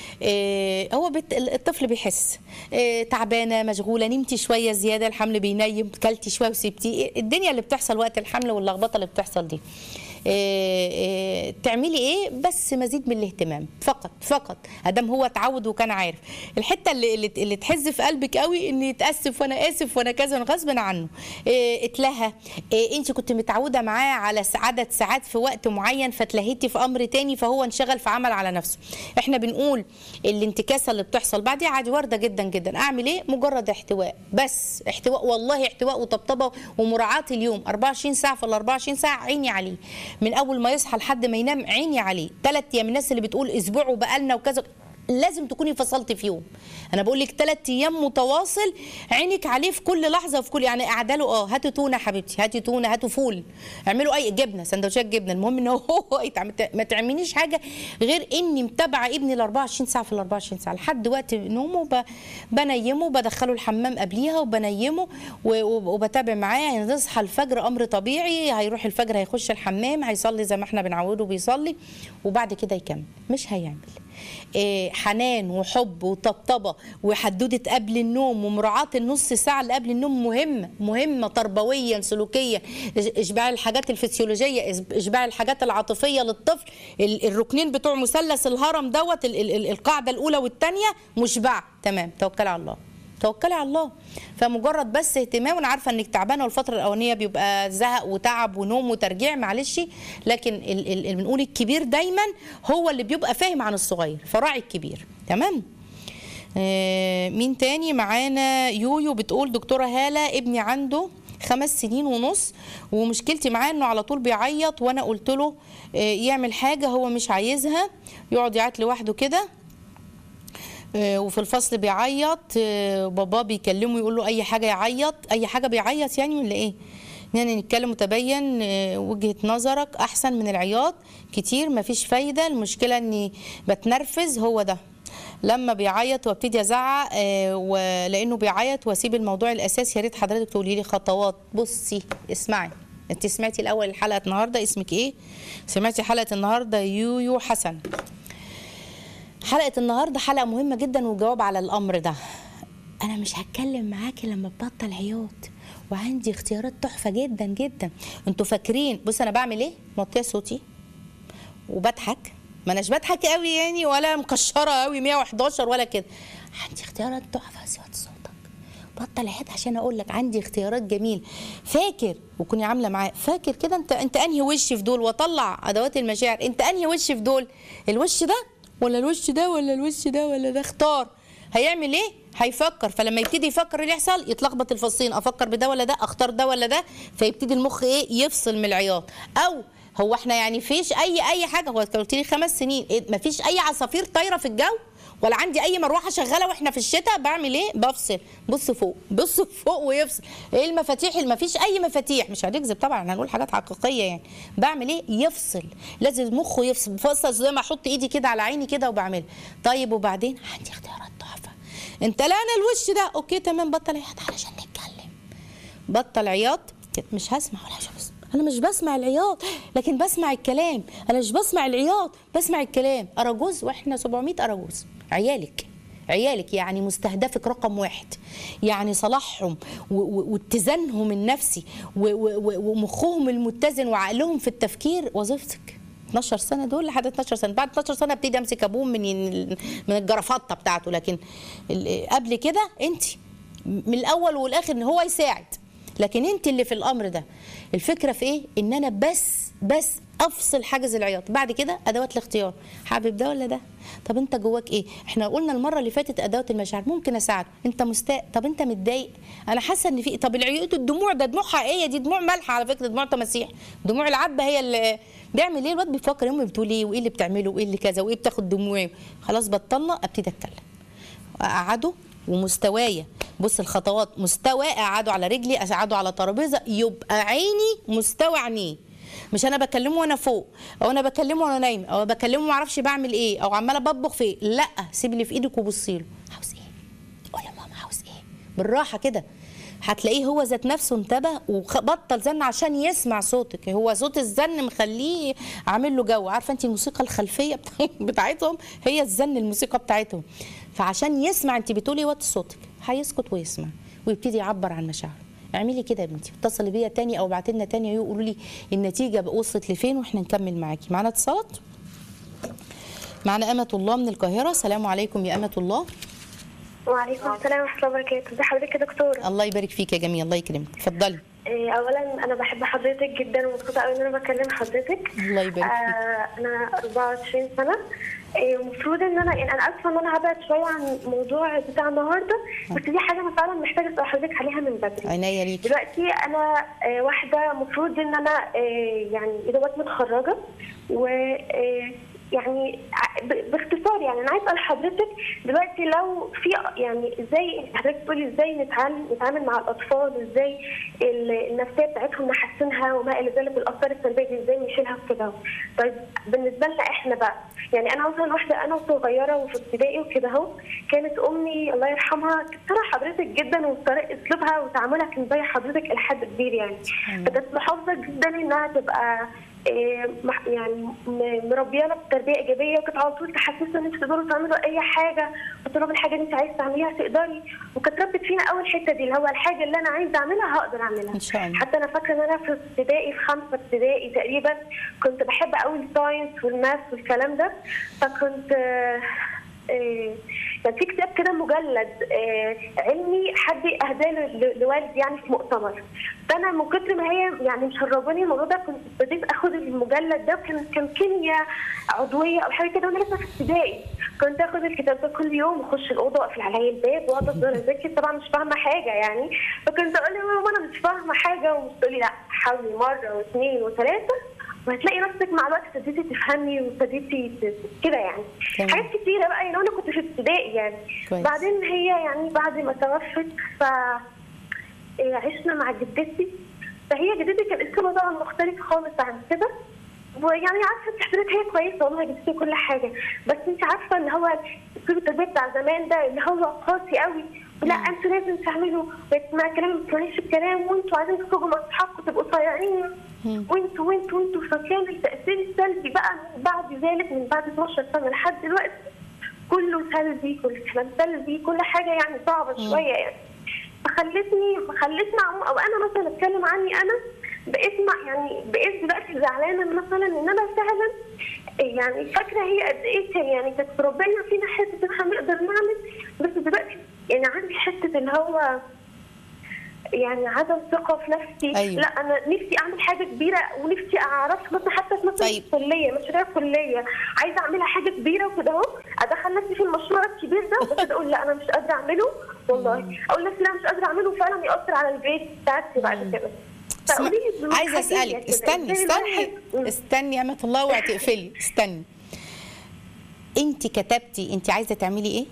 إيه هو بت... الطفل بيحس إيه تعبانه مشغوله نمتي شويه زياده الحمل بينيم كلتي شويه وسبتيه الدنيا اللي بتحصل وقت الحمل واللخبطه اللي بتحصل دي إيه إيه تعملي ايه بس مزيد من الاهتمام فقط فقط ادام هو اتعود وكان عارف الحته اللي اللي, اللي تحز في قلبك قوي ان يتاسف وانا اسف وانا كذا وانا غصب عنه إيه اتلهى إيه انت كنت متعوده معاه على س- عدد ساعات في وقت معين فتلهيتي في امر تاني فهو انشغل في عمل على نفسه احنا بنقول الانتكاسه اللي بتحصل بعديها عادي وارده جدا جدا اعمل ايه مجرد احتواء بس احتواء والله احتواء وطبطبه ومراعاه اليوم 24 ساعه في ال 24 ساعه عيني عليه من اول ما يصحى لحد ما ينام عيني عليه ثلاث ايام الناس اللي بتقول اسبوع وبقالنا وكذا لازم تكوني فصلت في يوم انا بقول لك ثلاث ايام متواصل عينك عليه في كل لحظه وفي كل يعني قاعده له اه هاتوا تونه حبيبتي هاتي تونه هاتوا فول اعملوا اي جبنه سندوتشات جبنه المهم ان هو يتعمل ما تعمليش حاجه غير اني متابعه ابني ال 24 ساعه في ال 24 ساعه لحد وقت نومه ب... بنيمه بدخله الحمام قبليها وبنيمه و... وب- وبتابع معاه يعني تصحى الفجر امر طبيعي هيروح الفجر هيخش الحمام هيصلي زي ما احنا بنعوده بيصلي وبعد كده يكمل مش هيعمل إيه، حنان وحب وطبطبه وحدوده قبل النوم ومراعاه النص ساعه اللي قبل النوم مهمه مهمه تربويا سلوكيا إش- اشباع الحاجات الفسيولوجيه إش- اشباع الحاجات العاطفيه للطفل ال- الركنين بتوع مثلث الهرم دوت ال- ال- ال- القاعده الاولى والثانيه مشبع تمام توكلي على الله توكلي على الله فمجرد بس اهتمام وانا عارفه انك تعبانه والفتره الاولانيه بيبقى زهق وتعب ونوم وترجيع معلش لكن ال- ال- اللي بنقول الكبير دايما هو اللي بيبقى فاهم عن الصغير فراعي الكبير تمام آه، مين تاني معانا يويو بتقول دكتوره هاله ابني عنده خمس سنين ونص ومشكلتي معاه انه على طول بيعيط وانا قلت له آه، يعمل حاجه هو مش عايزها يقعد يعيط لوحده كده آه، وفي الفصل بيعيط آه، باباه بيكلمه يقول له اي حاجه يعيط اي حاجه بيعيط يعني ولا ايه يعني نتكلم وتبين آه، وجهه نظرك احسن من العياط كتير مفيش فايده المشكله اني بتنرفز هو ده لما بيعيط وابتدي ازعق آه، ولانه بيعيط واسيب الموضوع الاساسي يا ريت حضرتك تقولي لي خطوات بصي اسمعي انت سمعتي الاول الحلقه النهارده اسمك ايه سمعتي حلقه النهارده يويو حسن حلقه النهارده حلقه مهمه جدا والجواب على الامر ده انا مش هتكلم معاكي لما تبطل عياط وعندي اختيارات تحفه جدا جدا انتوا فاكرين بص انا بعمل ايه موطيه صوتي وبضحك ما اناش بضحك قوي يعني ولا مكشره قوي 111 ولا كده عندي اختيارات تحفه سوات صوتك بطل عيد عشان اقول لك عندي اختيارات جميل فاكر وكوني عامله معاه فاكر كده انت انت انهي وش في دول واطلع ادوات المشاعر انت انهي وش في دول الوش ده ولا الوش ده ولا الوش ده ولا ده اختار هيعمل ايه هيفكر فلما يبتدي يفكر اللي يحصل يتلخبط الفصين افكر بده ولا ده اختار ده ولا ده فيبتدي المخ ايه يفصل من العياط او هو احنا يعني فيش اي اي حاجه هو أنت قلت لي خمس سنين إيه مفيش اي عصافير طايره في الجو ولا عندي اي مروحه شغاله واحنا في الشتاء بعمل ايه بفصل بص فوق بص فوق ويفصل ايه المفاتيح اللي مفيش اي مفاتيح مش هنكذب طبعا هنقول حاجات حقيقيه يعني بعمل ايه يفصل لازم مخه يفصل بفصل زي ما احط ايدي كده على عيني كده وبعملها طيب وبعدين عندي اختيارات تحفه انت لا انا الوش ده اوكي تمام بطل عياط علشان نتكلم بطل عياط مش هسمع ولا مش بس انا مش بسمع العياط لكن بسمع الكلام انا مش بسمع العياط بسمع الكلام اراجوز واحنا 700 اراجوز عيالك عيالك يعني مستهدفك رقم واحد يعني صلاحهم و- و- واتزانهم النفسي و- و- و- ومخهم المتزن وعقلهم في التفكير وظيفتك 12 سنه دول لحد 12 سنه بعد 12 سنه ابتدي امسك ابوهم من من الجرافطه بتاعته لكن ال- قبل كده انت من الاول والاخر ان هو يساعد لكن انت اللي في الامر ده الفكره في ايه ان انا بس بس افصل حاجز العياط بعد كده ادوات الاختيار حابب ده ولا ده طب انت جواك ايه احنا قلنا المره اللي فاتت ادوات المشاعر ممكن اساعده انت مستاء طب انت متضايق انا حاسه ان في طب العياط الدموع ده دموع حقيقيه دي دموع مالحه على فكره دموع تماسيح دموع العبه هي اللي بيعمل ايه الواد بيفكر امي بتقول ايه وايه اللي بتعمله وايه اللي كذا وايه بتاخد دموعي خلاص بطلنا ابتدي اتكلم اقعده ومستوايا بص الخطوات مستوى اقعده على رجلي اقعده على ترابيزه يبقى عيني مستوى عينيه مش انا بكلمه وانا فوق او انا بكلمه وانا نايم او بكلمه ما اعرفش بعمل ايه او عماله بطبخ في إيه. لا سيب اللي في ايدك وبصي له عاوز ايه قول يا ماما عاوز ايه بالراحه كده هتلاقيه هو ذات نفسه انتبه وبطل زن عشان يسمع صوتك هو صوت الزن مخليه عامل له جو عارفه انت الموسيقى الخلفيه بتاع- بتاعتهم هي الزن الموسيقى بتاعتهم فعشان يسمع انت بتقولي وطي صوتك هيسكت ويسمع ويبتدي يعبر عن مشاعره اعملي كده يا بنتي اتصلي بيا تاني او ابعتي لنا تاني وقولوا لي النتيجه وصلت لفين واحنا نكمل معاكي معانا اتصالات معانا أمة الله من القاهرة السلام عليكم يا أمة الله وعليكم السلام ورحمة الله وبركاته، ازي حضرتك يا دكتورة؟ الله يبارك فيك يا جميل الله يكرمك اتفضلي إيه، أولا أنا بحب حضرتك جدا ومبسوطة قوي إن أنا بكلم حضرتك. الله يبارك فيك. آه أنا 24 سنة. إيه، المفروض إن أنا يعني أنا آسفة إن أنا هبعد شوية عن الموضوع بتاع النهاردة، بس دي حاجة أنا فعلا محتاجة أسأل حضرتك عليها من بدري. عناية ليك دلوقتي انا آه، واحده المفروض ان انا آه، يعني ادوات متخرجه و آه، يعني ع- ب- باختصار يعني انا عايز اسال حضرتك دلوقتي لو في يعني ازاي حضرتك بتقولي ازاي نتعامل نتعامل مع الاطفال وازاي ال- النفسيه بتاعتهم نحسنها وما الى ذلك والاثار السلبيه دي ازاي نشيلها وكده طيب بالنسبه لنا احنا بقى يعني انا مثلا واحده انا صغيره وفي ابتدائي وكده اهو كانت امي الله يرحمها كانت ترى حضرتك جدا وطريقه اسلوبها وتعاملها كان زي حضرتك لحد كبير يعني فكانت محافظه جدا انها تبقى إيه، مح- يعني م- مربيانا بتربيه ايجابيه وكانت على طول تحسسنا ان انتوا تقدروا تعملوا اي حاجه وطالما الحاجه اللي انت عايز تعمليها تقدري وكانت ربت فينا اول الحته دي اللي هو الحاجه اللي انا عايزه اعملها هقدر اعملها إن شاء الله. حتى انا فاكره ان انا في ابتدائي في خمسه ابتدائي تقريبا كنت بحب قوي الساينس والماث والكلام ده فكنت آه، آه، كان في كتاب كده مجلد آه، علمي حد اهداه ل- لوالدي يعني في مؤتمر فانا من كتر ما هي يعني مشرباني الموضوع ده كنت ابتديت اخد المجلد ده وكان كان كيمياء عضويه او حاجه كده وانا لسه في ابتدائي كنت اخد الكتاب ده كل يوم واخش الاوضه واقفل عليا الباب واقعد افضل اذاكر طبعا مش فاهمه حاجه يعني فكنت اقول لها ماما انا مش فاهمه حاجه ومش تقولي لا حاولي مره واثنين وثلاثه وهتلاقي نفسك مع الوقت ابتديتي تفهمي وابتديتي ت- كده يعني تمام. حاجات كتيره بقى يعني انا كنت في ابتدائي يعني كويس. بعدين هي يعني بعد ما توفت ف إيه، عشنا مع جدتي فهي جدتي كان اسلوبها طبعا مختلف خالص عن كده ويعني عارفه انت حضرتك هي كويسه والله جدتي كل حاجه بس انت عارفه اللي هو اسلوب التربيه بتاع زمان ده اللي هو قاسي قوي لا انتوا لازم تعملوا وتسمع كلام ما تسمعيش الكلام وانتوا عايزين تخرجوا مع اصحابكم تبقوا صايعين وانتوا وانتوا وانتوا فكان التاثير السلبي بقى من بعد ذلك من بعد 12 سنه لحد دلوقتي كله سلبي كل كلام سلبي كل حاجه يعني صعبه شويه يعني فخلتني خلتني عم- او انا مثلا اتكلم عني انا بقيت مع يعني بقيت دلوقتي زعلانه مثلا ان انا فعلا يعني فاكره هي قد ايه كان يعني كانت ربنا فينا حته ان احنا نقدر نعمل بس دلوقتي يعني عندي حته اللي هو يعني عدم ثقه في نفسي أيوة. لا انا نفسي اعمل حاجه كبيره ونفسي اعرف مثلا حتى في مثلا طيب. في الكليه مشاريع كليه عايزه اعملها حاجه كبيره وكده اهو ادخل نفسي في المشروع الكبير ده بس اقول لا انا مش قادره اعمله والله اقول لنفسي لا مش قادره اعمله فعلا ياثر على البيت بتاعتي بعد كده اسمع- فقولي لي ظروف عايزه حقيقية اسالك كده. استني إزاي استني الواحد- استني يا امة الله اوعي تقفلي استني انت كتبتي انت عايزه تعملي ايه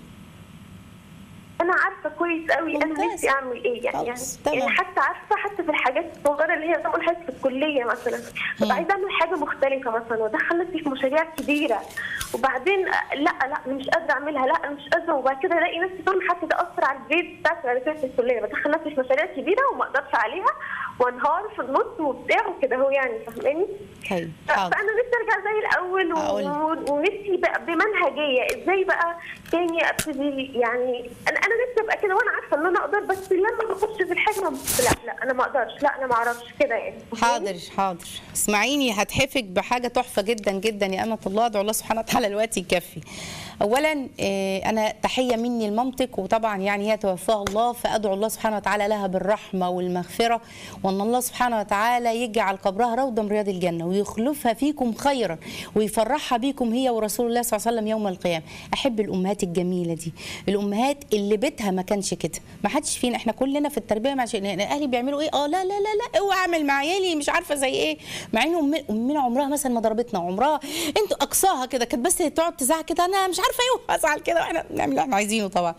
انا عارفه كويس قوي انا ممتاز. نفسي اعمل ايه يعني يعني, خلاص، تمام. يعني حتى عارفه حتى في الحاجات الصغيره اللي هي زي ما قلت لحضرتك في الكليه مثلا ببقى عايزه اعمل حاجه مختلفه مثلا وادخل نفسي في مشاريع كبيره وبعدين آه، لا لا أنا مش قادره اعملها لا أنا مش قادره وبعد كده الاقي نفسي فاهمه حتى تاثر على البيت بتاعتي بعد كده في الكليه بدخل نفسي في مشاريع كبيره وما اقدرش عليها وانهار في النص وبتاع وكده هو يعني فاهماني؟ طيب ف- حاضر فانا نفسي ارجع زي الاول هقول. و- ونفسي بقى بمنهجيه ازاي بقى تاني ابتدي يعني انا انا نفسي ابقى كده وانا عارفه ان انا اقدر بس لما بخش في الحاجه ما- لا لا انا ما اقدرش لا انا ما اعرفش كده يعني حاضر حاضر اسمعيني هتحفك بحاجه تحفه جدا جدا يا امه الله ادعو الله سبحانه وتعالى الوقت يكفي اولا آه، انا تحيه مني لمامتك وطبعا يعني هي توفاها الله فادعو الله سبحانه وتعالى لها بالرحمه والمغفره وان الله سبحانه وتعالى يجعل قبرها روضه من رياض الجنه ويخلفها فيكم خيرا ويفرحها بيكم هي ورسول الله صلى الله عليه وسلم يوم القيامه احب الامهات الجميله دي الامهات اللي بيتها ما كانش كده ما حدش فينا احنا كلنا في التربيه مع شيء يعني اهلي بيعملوا ايه اه لا لا لا لا اوعى اعمل مع عيالي مش عارفه زي ايه مع ان أم- امنا عمرها مثلا ما ضربتنا عمرها انتوا اقصاها كده كانت بس تقعد تزعق كده انا مش عارفه ايه وازعل كده واحنا بنعمل اللي احنا عايزينه طبعا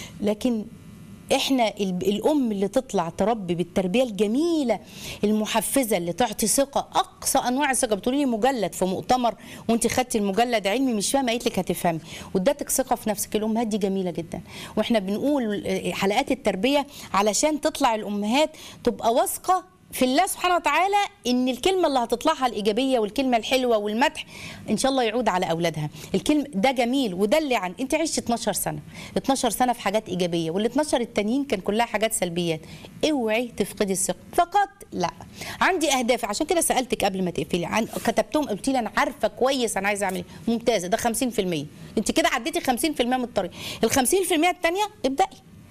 لكن احنا ال- الام اللي تطلع تربي بالتربيه الجميله المحفزه اللي تعطي ثقه اقصى انواع الثقه بتقولي لي مجلد في مؤتمر وانت خدتي المجلد علمي مش فاهمه قالت لك هتفهمي وادتك ثقه في نفسك الامهات دي جميله جدا واحنا بنقول آه، حلقات التربيه علشان تطلع الامهات تبقى واثقه في الله سبحانه وتعالى ان الكلمه اللي هتطلعها الايجابيه والكلمه الحلوه والمدح ان شاء الله يعود على اولادها الكلمه ده جميل وده اللي عن انت عشت 12 سنه 12 سنه في حاجات ايجابيه وال 12 التانيين كان كلها حاجات سلبيات اوعي تفقدي الثقه فقط لا عندي اهداف عشان كده سالتك قبل ما تقفلي عن كتبتهم قلت لي انا عارفه كويس انا عايزه اعمل ايه ممتازه ده 50% انت كده عديتي 50% من الطريق ال 50% الثانيه ابدأي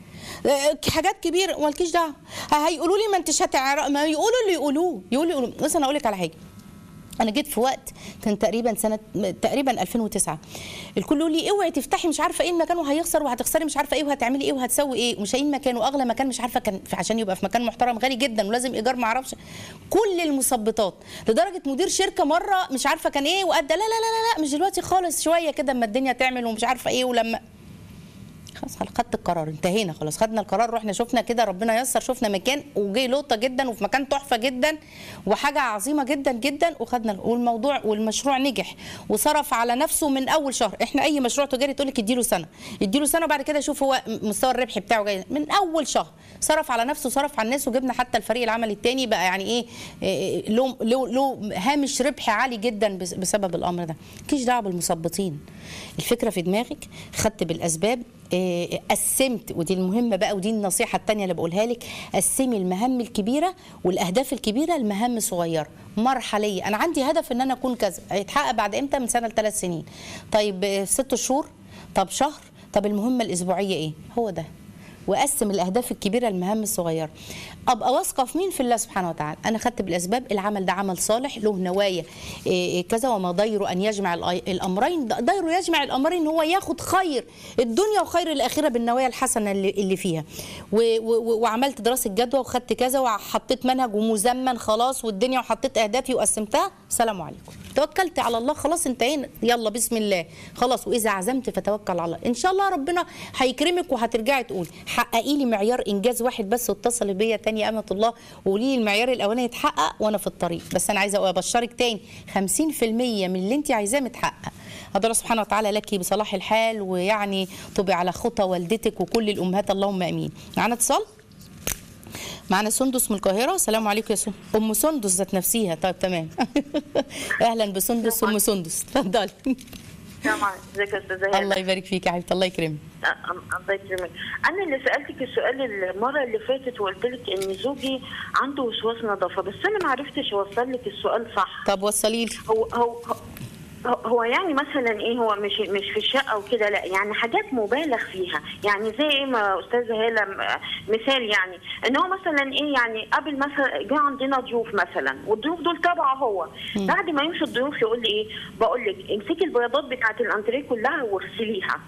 آه، حاجات كبيره مالكيش دعوه هيقولوا لي ما انتش هتعرف ما يقولوا اللي يقولوه يقولوا يقولوا مثلا اقول لك على حاجه انا جيت في وقت كان تقريبا سنه تقريبا 2009 الكل يقول لي اوعي تفتحي مش عارفه ايه المكان وهيخسر وهتخسري مش عارفه ايه وهتعملي ايه وهتسوي ايه ومش لاقيين مكان واغلى مكان مش عارفه كان عشان يبقى في مكان محترم غالي جدا ولازم ايجار ما اعرفش كل المثبطات لدرجه مدير شركه مره مش عارفه كان ايه وادى لا لا لا لا, لا مش دلوقتي خالص شويه كده اما الدنيا تعمل ومش عارفه ايه ولما خلاص خدت القرار انتهينا خلاص خدنا القرار رحنا شفنا كده ربنا يسر شفنا مكان وجي لقطه جدا وفي مكان تحفه جدا وحاجه عظيمه جدا جدا وخدنا والموضوع والمشروع نجح وصرف على نفسه من اول شهر احنا اي مشروع تجاري تقول لك اديله سنه اديله سنه وبعد كده شوف هو مستوى الربح بتاعه جاي من اول شهر صرف على نفسه صرف على الناس وجبنا حتى الفريق العمل الثاني بقى يعني ايه إيه، له له له هامش ربح عالي جدا بس- بسبب الامر ده مالكيش دعوه بالمثبطين الفكره في دماغك خدت بالاسباب إيه، قسمت ودي المهمه بقى ودي النصيحه الثانيه اللي بقولها لك قسمي المهام الكبيره والاهداف الكبيره لمهام صغيره مرحليه انا عندي هدف ان انا اكون كذا هيتحقق بعد امتى من سنه لثلاث سنين طيب آه، ست شهور طب شهر طب المهمه الاسبوعيه ايه هو ده واقسم الاهداف الكبيره للمهام الصغيره ابقى واثقه في مين في الله سبحانه وتعالى انا خدت بالاسباب العمل ده عمل صالح له نوايا إيه إيه كذا وما ضيره ان يجمع الأي- الامرين ده- ضيره يجمع الامرين ان هو ياخد خير الدنيا وخير الاخره بالنوايا الحسنه اللي, اللي فيها و و و وعملت دراسه جدوى وخدت كذا وحطيت منهج ومزمن خلاص والدنيا وحطيت اهدافي وقسمتها سلام عليكم توكلت على الله خلاص انتهينا يلا بسم الله خلاص واذا عزمت فتوكل على الله ان شاء الله ربنا هيكرمك وهترجعي تقولي حققي لي معيار انجاز واحد بس واتصلي بيا تاني يا امه الله وقولي لي المعيار الاولاني يتحقق وانا في الطريق بس انا عايزه ابشرك تاني 50% من اللي انت عايزاه متحقق هذا الله سبحانه وتعالى لك بصلاح الحال ويعني طبي على خطى والدتك وكل الامهات اللهم امين معانا اتصال معانا سندس من القاهره السلام عليكم يا سندس ام سندس ذات نفسها طيب تمام اهلا بسندس ام سندس اتفضلي طبعا ازيك يا استاذه هاله الله يبارك فيك يا حبيبتي الله يكرمك أم- الله يكرمك انا اللي سالتك السؤال المره اللي فاتت وقلت لك ان زوجي عنده وسواس نظافه بس انا ما عرفتش اوصل لك السؤال صح طب وصلي لي هو هو هو يعني مثلا ايه هو مش مش في الشقه وكده لا يعني حاجات مبالغ فيها يعني زي ايه ما استاذه هاله م- مثال يعني ان هو مثلا ايه يعني قبل مثلا جه عندنا ضيوف مثلا والضيوف دول تبعه هو بعد ما يمشي الضيوف يقول لي ايه بقول لك امسكي البياضات بتاعه الانتريه كلها واغسليها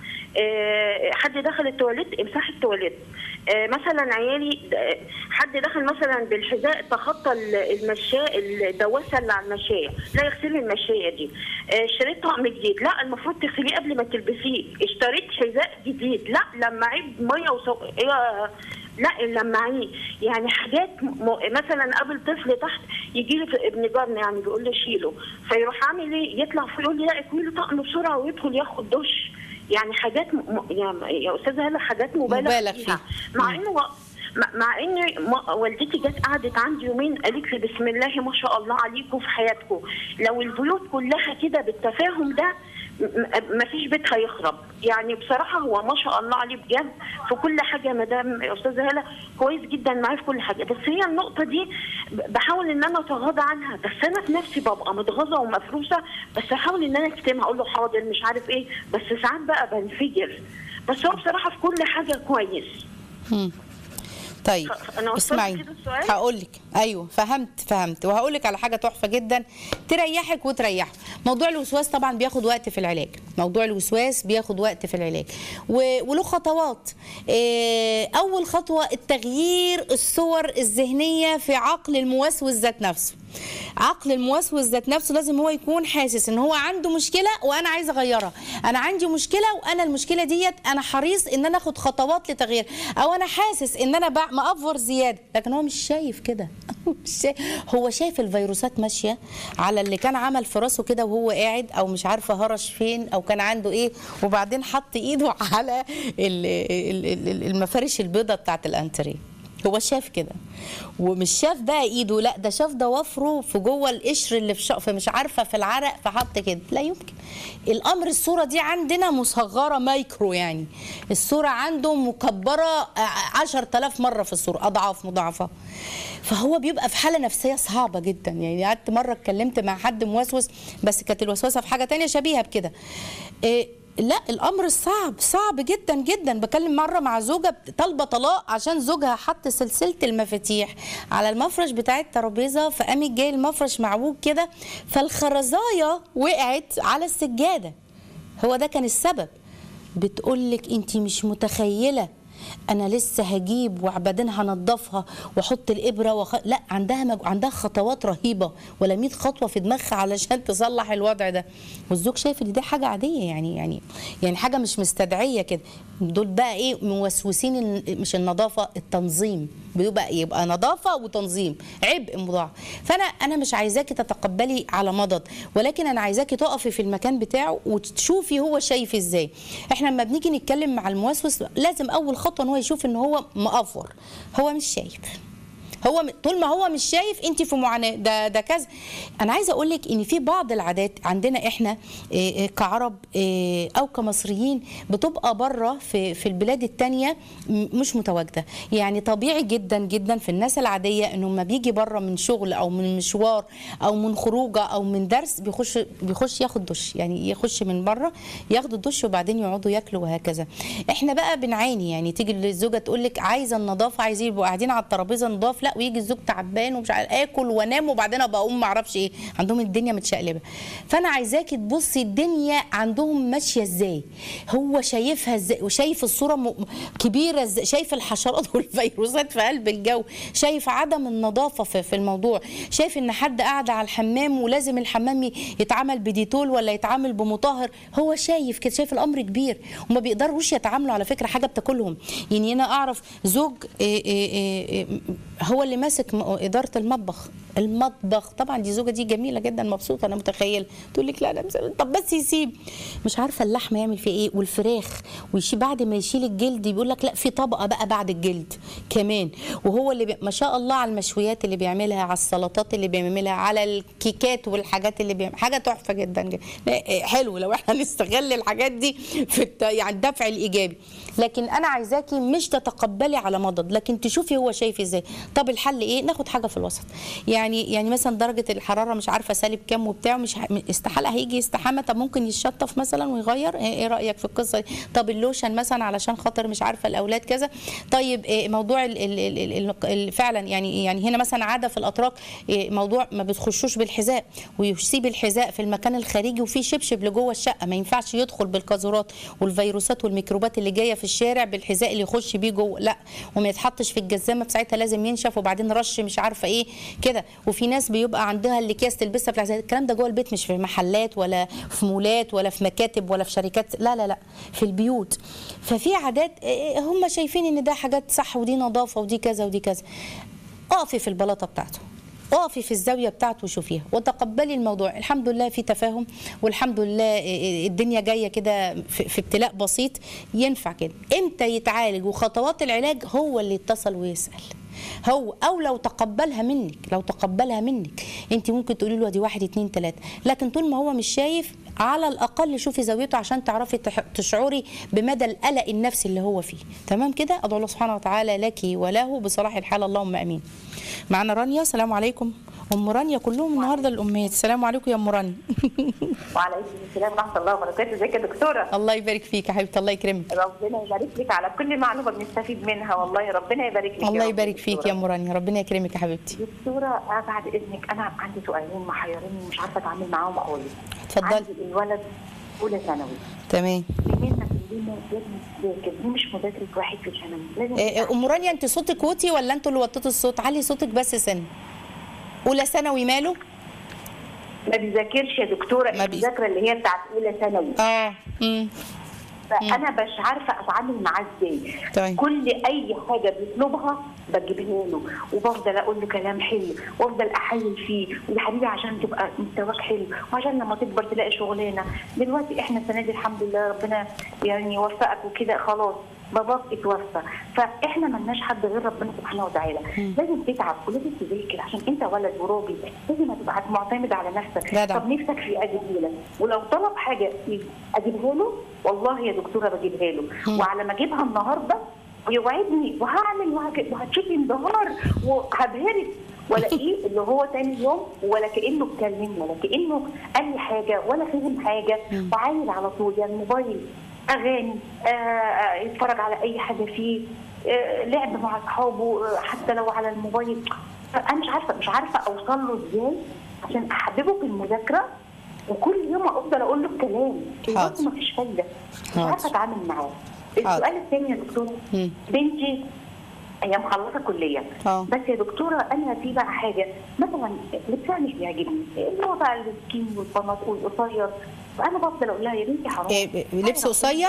آه، حد دخل التواليت امسحي التواليت آه، مثلا عيالي آه، حد دخل مثلا بالحذاء تخطى ال- المشاة الدواسه اللي على المشايه لا يغسلي المشايه دي آه، اشتريت طقم جديد لا المفروض تغسليه قبل ما تلبسيه اشتريت حذاء جديد لا لمعيه بميه وسو... إيه، لا لمعيه يعني حاجات م... مثلا قبل طفل تحت يجي لي ابن جارنا يعني بيقول لي شيله فيروح عامل ايه يطلع فوق يقول لي لا اكوي له طقم بسرعه ويدخل ياخد دش يعني حاجات م... م- يا... يا استاذه هلا حاجات مبالغ, مبالغ فيها فيها. مع انه مع- مع ان ما- والدتي جت قعدت عندي يومين قالت لي بسم الله ما شاء الله عليكم في حياتكم لو البيوت كلها كده بالتفاهم ده ما فيش بيت هيخرب يعني بصراحه هو ما شاء الله عليه بجد في كل حاجه مدام استاذه هاله كويس جدا معايا في كل حاجه بس هي النقطه دي ب- بحاول ان انا اتغاضى عنها بس انا في نفسي ببقى متغاظه ومفروسه بس احاول ان انا اكتمها اقول له حاضر مش عارف ايه بس ساعات بقى بنفجر بس هو بصراحه في كل حاجه كويس مم. طيب أنا وصلت اسمعي كده السؤال؟ هقول لك ايوه فهمت فهمت وهقول لك على حاجه تحفه جدا تريحك وتريحك موضوع الوسواس طبعا بياخد وقت في العلاج موضوع الوسواس بياخد وقت في العلاج و- وله خطوات إيه، اول خطوه التغيير الصور الذهنيه في عقل الموسوس ذات نفسه عقل الموسوس ذات نفسه لازم هو يكون حاسس ان هو عنده مشكله وانا عايز اغيرها انا عندي مشكله وانا المشكله ديت انا حريص ان انا اخد خطوات لتغيير او انا حاسس ان انا بع- مأفور زياده لكن هو مش شايف كده مش شايف. هو شايف الفيروسات ماشيه على اللي كان عمل في راسه كده وهو قاعد او مش عارفه هرش فين او كان عنده ايه وبعدين حط ايده على ال- ال- ال- المفارش البيضاء بتاعت الانتريه هو شاف كده ومش شاف بقى ايده لا ده شاف ضوافره في جوه القشر اللي في شق مش عارفه في العرق فحط كده لا يمكن الامر الصوره دي عندنا مصغره مايكرو يعني الصوره عنده مكبره 10000 مره في الصوره اضعاف مضاعفه فهو بيبقى في حاله نفسيه صعبه جدا يعني قعدت مره اتكلمت مع حد موسوس بس كانت الوسوسه في حاجه تانية شبيهه بكده إيه لا الامر صعب صعب جدا جدا بكلم مره مع زوجه طالبه طلاق عشان زوجها حط سلسله المفاتيح على المفرش بتاع الترابيزه فقامت جاي المفرش معوج كده فالخرزايه وقعت على السجاده هو ده كان السبب بتقول لك انت مش متخيله انا لسه هجيب وبعدين هنضفها واحط الابره وخ... لا عندها مج... عندها خطوات رهيبه ولا 100 خطوه في دماغها علشان تصلح الوضع ده والزوج شايف ان دي حاجه عاديه يعني يعني يعني حاجه مش مستدعيه كده دول بقى ايه موسوسين ال- مش النظافه التنظيم بيبقى يبقى نظافه وتنظيم عبء مضاعف فانا انا مش عايزاكي تتقبلي على مضض ولكن انا عايزاكي تقفي في المكان بتاعه وتشوفي هو شايف ازاي احنا لما بنيجي نتكلم مع الموسوس لازم اول خطوه ان هو يشوف ان هو مقفر هو مش شايف هو م- طول ما هو مش شايف انت في معاناه ده ده كذا انا عايزه اقول لك ان في بعض العادات عندنا احنا إيه، إيه، كعرب إيه، او كمصريين بتبقى بره في في البلاد التانية م- مش متواجده يعني طبيعي جدا جدا في الناس العاديه انه لما بيجي بره من شغل او من مشوار او من خروجه او من درس بيخش بيخش ياخد دش يعني يخش من بره ياخدوا الدش وبعدين يقعدوا ياكلوا وهكذا احنا بقى بنعاني يعني تيجي الزوجه تقول لك عايزه النظافه عايزين يبقوا قاعدين على الترابيزه نضاف لا ويجي الزوج تعبان ومش عارف اكل وانام وبعدين ابقى اقوم ما اعرفش ايه عندهم الدنيا متشقلبه فانا عايزاكي تبصي الدنيا عندهم ماشيه ازاي هو شايفها ازاي وشايف الصوره م- كبيره ازاي شايف الحشرات والفيروسات في قلب الجو شايف عدم النظافه في, في الموضوع شايف ان حد قاعد على الحمام ولازم الحمام ي- يتعمل بديتول ولا يتعامل بمطهر هو شايف كده شايف الامر كبير وما بيقدروش يتعاملوا على فكره حاجه بتاكلهم يعني انا اعرف زوج إيه إيه إيه إيه هو اللي ماسك م- اداره المطبخ المطبخ طبعا دي زوجه دي جميله جدا مبسوطه انا متخيل تقول لك لا لا مش- طب بس يسيب مش عارفه اللحمه يعمل فيه ايه والفراخ ويشيل بعد ما يشيل الجلد بيقول لك لا في طبقه بقى بعد الجلد كمان وهو اللي بي... ما شاء الله على المشويات اللي بيعملها على السلطات اللي بيعملها على الكيكات والحاجات اللي بيعمل حاجه تحفه جدا جدا لا، إيه، حلو لو احنا نستغل الحاجات دي في الت... يعني الدفع الايجابي لكن انا عايزاكي مش تتقبلي على مضض لكن تشوفي هو شايف ازاي طب الحل ايه ناخد حاجه في الوسط يعني يعني يعني مثلا درجه الحراره مش عارفه سالب كام وبتاع مش ه- استحاله هيجي يستحمى طب ممكن يتشطف مثلا ويغير ايه إيه رايك في القصه دي طب اللوشن مثلا علشان خاطر مش عارفه الاولاد كذا طيب إيه موضوع ال ال ال ال ال فعلا يعني يعني هنا مثلا عاده في الاتراك إيه موضوع ما بتخشوش بالحذاء ويسيب الحذاء في المكان الخارجي وفي شبشب لجوه الشقه ما ينفعش يدخل بالقاذورات والفيروسات والميكروبات اللي جايه في الشارع بالحذاء اللي يخش بيه جوه لا وما يتحطش في الجزامه بساعتها لازم ينشف وبعدين رش مش عارفه ايه كده وفي ناس بيبقى عندها الاكياس تلبسها في الحذاء الكلام ده جوه البيت مش في محلات ولا في مولات ولا في مكاتب ولا في شركات لا لا لا في البيوت ففي عادات إيه، هم شايفين ان ده حاجات صح ودي نظافه ودي كذا ودي كذا اقفي في البلاطه بتاعته اقفي في الزاويه بتاعته وشوفيها وتقبلي الموضوع الحمد لله في تفاهم والحمد لله الدنيا جايه كده في في ابتلاء بسيط ينفع كده امتى يتعالج وخطوات العلاج هو اللي يتصل ويسال هو او لو تقبلها منك لو تقبلها منك انت ممكن تقولي له دي واحد اتنين تلاته لكن طول ما هو مش شايف على الاقل شوفي زاويته عشان تعرفي تح- تشعري بمدى القلق النفسي اللي هو فيه تمام كده ادعو الله سبحانه وتعالى لك وله بصلاح الحال اللهم امين معنا رانيا السلام عليكم ام رانيا كلهم النهارده الامهات السلام عليكم يا ام رانيا وعليكم السلام ورحمه الله وبركاته ازيك يا دكتوره الله يبارك فيك يا حبيبتي الله يكرمك ربنا يبارك لك على كل معلومه بنستفيد منها والله ربنا يبارك لك يا الله رب يبارك فيك يا دكتورة. ام رانيا ربنا يكرمك يا حبيبتي دكتوره آه، بعد اذنك انا عندي سؤالين محيريني مش عارفه اتعامل معاهم خالص اتفضلي. عندي الولد اولى ثانوي تمام مننا كلنا لازم نذاكر دي مش مذاكره واحد في ثانوي لازم إيه، ام رانيا انت صوتك وطي ولا انتوا اللي وطيتوا الصوت علي صوتك بس سن اولى ثانوي ماله ما بيذاكرش يا دكتوره ما بي- المذاكره اللي هي بتاعت اولى ثانوي اه امم فانا مش عارفه اتعامل معاه ازاي طيب. كل اي حاجه بيطلبها بجيبها له وبفضل اقول له كلام حلو وافضل احيي فيه ويا حبيبي عشان تبقى مستواك حلو وعشان لما تكبر تلاقي شغلانه دلوقتي احنا السنه دي الحمد لله ربنا يعني يوفقك وكده خلاص باباك اتوفى فاحنا ملناش حد غير ربنا سبحانه وتعالى لازم تتعب ولازم تذاكر عشان انت ولد وراجل لازم تبقى معتمد على نفسك جدع. طب نفسك في اجيبها لك ولو طلب حاجه اجيبها له والله يا دكتوره بجيبها له وعلى ما اجيبها النهارده ويوعدني وهعمل وهك- وهتشوفي انبهار وهبهرك والاقيه اللي هو تاني يوم ولا كانه اتكلم ولا كانه قال لي حاجه ولا فهم حاجه وعايل على طول يعني موبايل اغاني آه، آه، يتفرج على اي حاجه فيه آه، لعب مع اصحابه آه، حتى لو على الموبايل انا مش عارفه مش عارفه اوصل له ازاي عشان احببه في المذاكره وكل يوم افضل اقول له الكلام حاضر. ما فيش فايده مش حاضر. عارفه اتعامل معاه حاضر. السؤال الثاني يا دكتوره مم. بنتي هي مخلصه كليه اه. بس يا دكتوره انا في بقى حاجه مثلا لبسها مش بيعجبني اللي هو بقى السكين والبناط والقصير فانا بفضل اقول لها يا بنتي حرام إيه، لبس قصير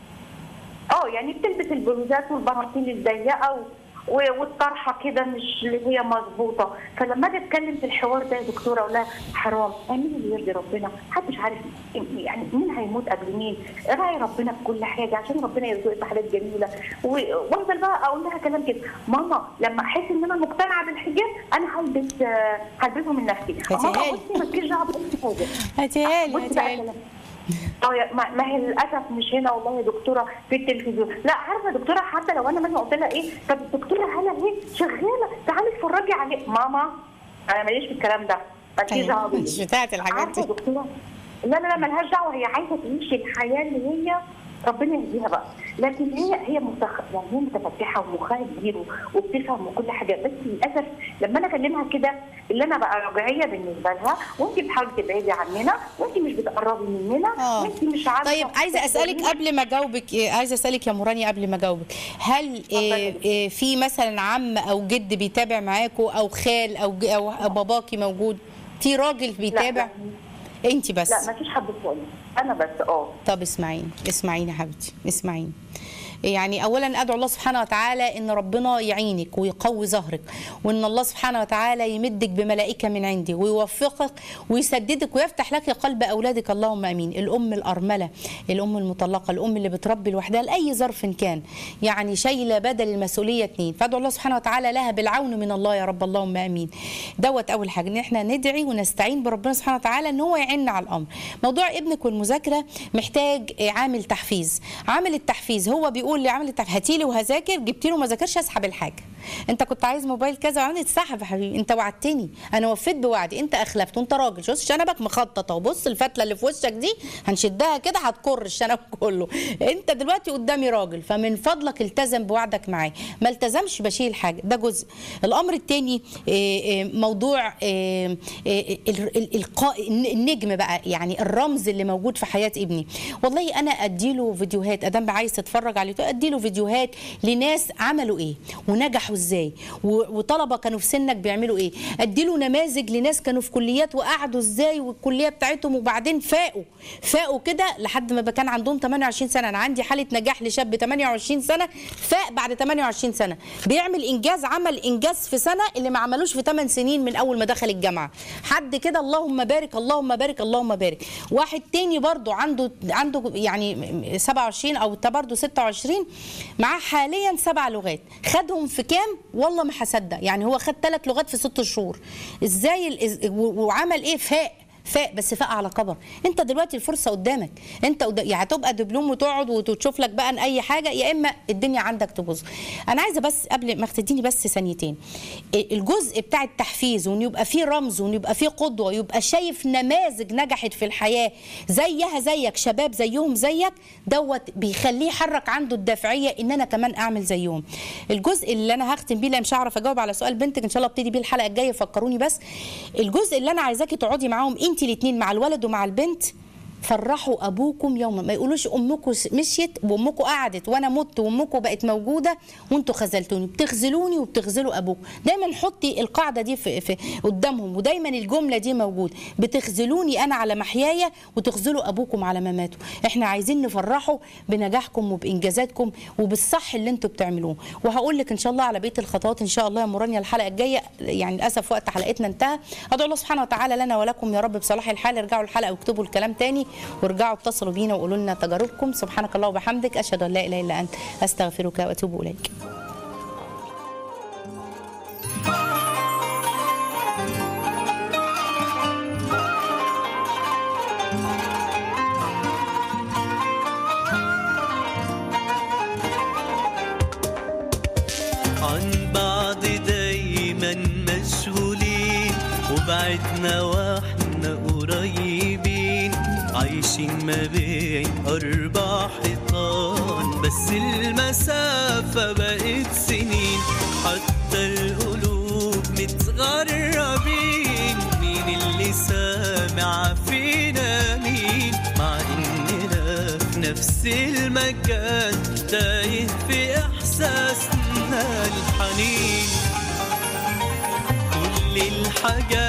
اه يعني بتلبس البلوزات والبناطيل الضيقه و... و- والطرحه كده مش اللي هي مظبوطه فلما اجي اتكلم في الحوار ده يا دكتوره اقول لها حرام اعملي اللي يرضي ربنا محدش عارف يعني مين هيموت قبل مين راعي ربنا في كل حاجه عشان ربنا يرزقك بحاجات جميله و- وافضل بقى اقول لها كلام كده ماما لما احس ان انا مقتنعه بالحجاب انا هلبس آه، هلبسه من نفسي ماما هاتيها لي. بصي مالكيش دعوه باي حاجه هاتيها لي بصي بقى هاتيها لي كلام. اه يا- ما ما هي للاسف مش هنا والله يا دكتوره في التلفزيون لا عارفه يا دكتوره حتى لو انا مثلا قلت لها ايه طب الدكتوره هلا اهي شغاله تعالي اتفرجي عليه ماما انا ماليش في الكلام ده مالكيش دعوه بيه مش بتاعت الحاجات عارفه يا دي دكتوره لا لا لا ملهاش دعوه هي عايزه تعيش الحياه اللي هي ربنا يهديها بقى لكن هي هي متخ... يعني هي متفتحه ومخها كبير و- وبتفهم وكل حاجه بس للاسف لما انا اكلمها كده اللي انا بقى رجعيه بالنسبه لها وانت بتحاولي تبعدي عننا وانت مش بتقربي مننا اه وانت مش عارفه طيب عايزه اسالك قبل ما اجاوبك إيه، عايزه اسالك يا مراني قبل ما اجاوبك هل إيه إيه في مثلا عم او جد بيتابع معاكوا او خال او ج- او باباكي موجود في راجل بيتابع انت بس لا ما فيش حد خالص انا بس اه طب اسمعيني اسمعيني يا حبيبتي اسمعيني يعني اولا ادعو الله سبحانه وتعالى ان ربنا يعينك ويقوي ظهرك وان الله سبحانه وتعالى يمدك بملائكه من عندي ويوفقك ويسددك ويفتح لك قلب اولادك اللهم امين الام الارمله الام المطلقه الام اللي بتربي لوحدها لاي ظرف كان يعني شايله بدل المسؤوليه اتنين فادعو الله سبحانه وتعالى لها بالعون من الله يا رب اللهم امين دوت اول حاجه ان احنا ندعي ونستعين بربنا سبحانه وتعالى ان هو يعيننا على الامر موضوع ابنك والمذاكره محتاج عامل تحفيز عامل التحفيز هو بيقول بيقول لي عملت هاتي لي وهذاكر جبت له ما ذاكرش اسحب الحاجه انت كنت عايز موبايل كذا وعملت تسحب يا حبيبي انت وعدتني انا وفيت بوعدي انت اخلفت وانت راجل شوف شنبك مخطط اهو بص الفتله اللي في وشك دي هنشدها كده هتكر الشنب كله انت دلوقتي قدامي راجل فمن فضلك التزم بوعدك معايا ما التزمش بشيل حاجه ده جزء الامر الثاني موضوع آه، آه، ال- ال- القاء النجم بقى يعني الرمز اللي موجود في حياه ابني والله انا اديله فيديوهات ادام عايز تتفرج على اليوتيوب اديله فيديوهات لناس عملوا ايه ونجحوا ازاي و- وطلبه كانوا في سنك بيعملوا ايه اديله نماذج لناس كانوا في كليات وقعدوا ازاي والكليه بتاعتهم وبعدين فاقوا فاقوا كده لحد ما كان عندهم 28 سنه انا عندي حاله نجاح لشاب 28 سنه فاق بعد 28 سنه بيعمل انجاز عمل انجاز في سنه اللي ما عملوش في 8 سنين من اول ما دخل الجامعه حد كده اللهم بارك اللهم بارك اللهم بارك واحد تاني برضو عنده عنده يعني 27 او تا برضو 26 معاه حاليا سبع لغات خدهم في كام والله ما هصدق يعني هو خد ثلاث لغات في ست شهور ازاي ال- و- وعمل ايه فاق فاق بس فاق على كبر انت دلوقتي الفرصه قدامك انت قد... يعني هتبقى دبلوم وتقعد وتشوف لك بقى اي حاجه يا اما الدنيا عندك تبوظ انا عايزه بس قبل ما تديني بس ثانيتين الجزء بتاع التحفيز وان يبقى فيه رمز وان يبقى فيه قدوه يبقى شايف نماذج نجحت في الحياه زيها زيك شباب زيهم زيك دوت بيخليه يحرك عنده الدافعيه ان انا كمان اعمل زيهم الجزء اللي انا هختم بيه لأن مش هعرف اجاوب على سؤال بنتك ان شاء الله ابتدي بيه الحلقه الجايه فكروني بس الجزء اللي انا عايزاكي تقعدي معاهم انت الاثنين مع الولد ومع البنت فرحوا ابوكم يوما ما يقولوش امكم مشيت وامكم قعدت وانا مت وامكم بقت موجوده وانتوا خذلتوني بتخذلوني وبتخذلوا ابوكم دايما حطي القاعده دي في, في قدامهم ودايما الجمله دي موجود بتخذلوني انا على محياي وتخذلوا ابوكم على مماته احنا عايزين نفرحوا بنجاحكم وبانجازاتكم وبالصح اللي انتوا بتعملوه وهقول لك ان شاء الله على بقيه الخطوات ان شاء الله يا مرانيا الحلقه الجايه يعني للاسف وقت حلقتنا انتهى ادعو الله سبحانه وتعالى لنا ولكم يا رب بصلاح الحال ارجعوا الحلقه واكتبوا الكلام تاني وارجعوا اتصلوا بينا وقولوا لنا تجاربكم سبحانك الله وبحمدك اشهد ان لا اله الا انت استغفرك واتوب اليك عن بعض دايما مشغولين وبعدنا واحنا قريبين عايشين ما بين أربع حيطان بس المسافة بقت سنين حتى القلوب متغربين مين اللي سامع فينا مين مع إننا في نفس المكان تايه في إحساسنا الحنين كل الحاجات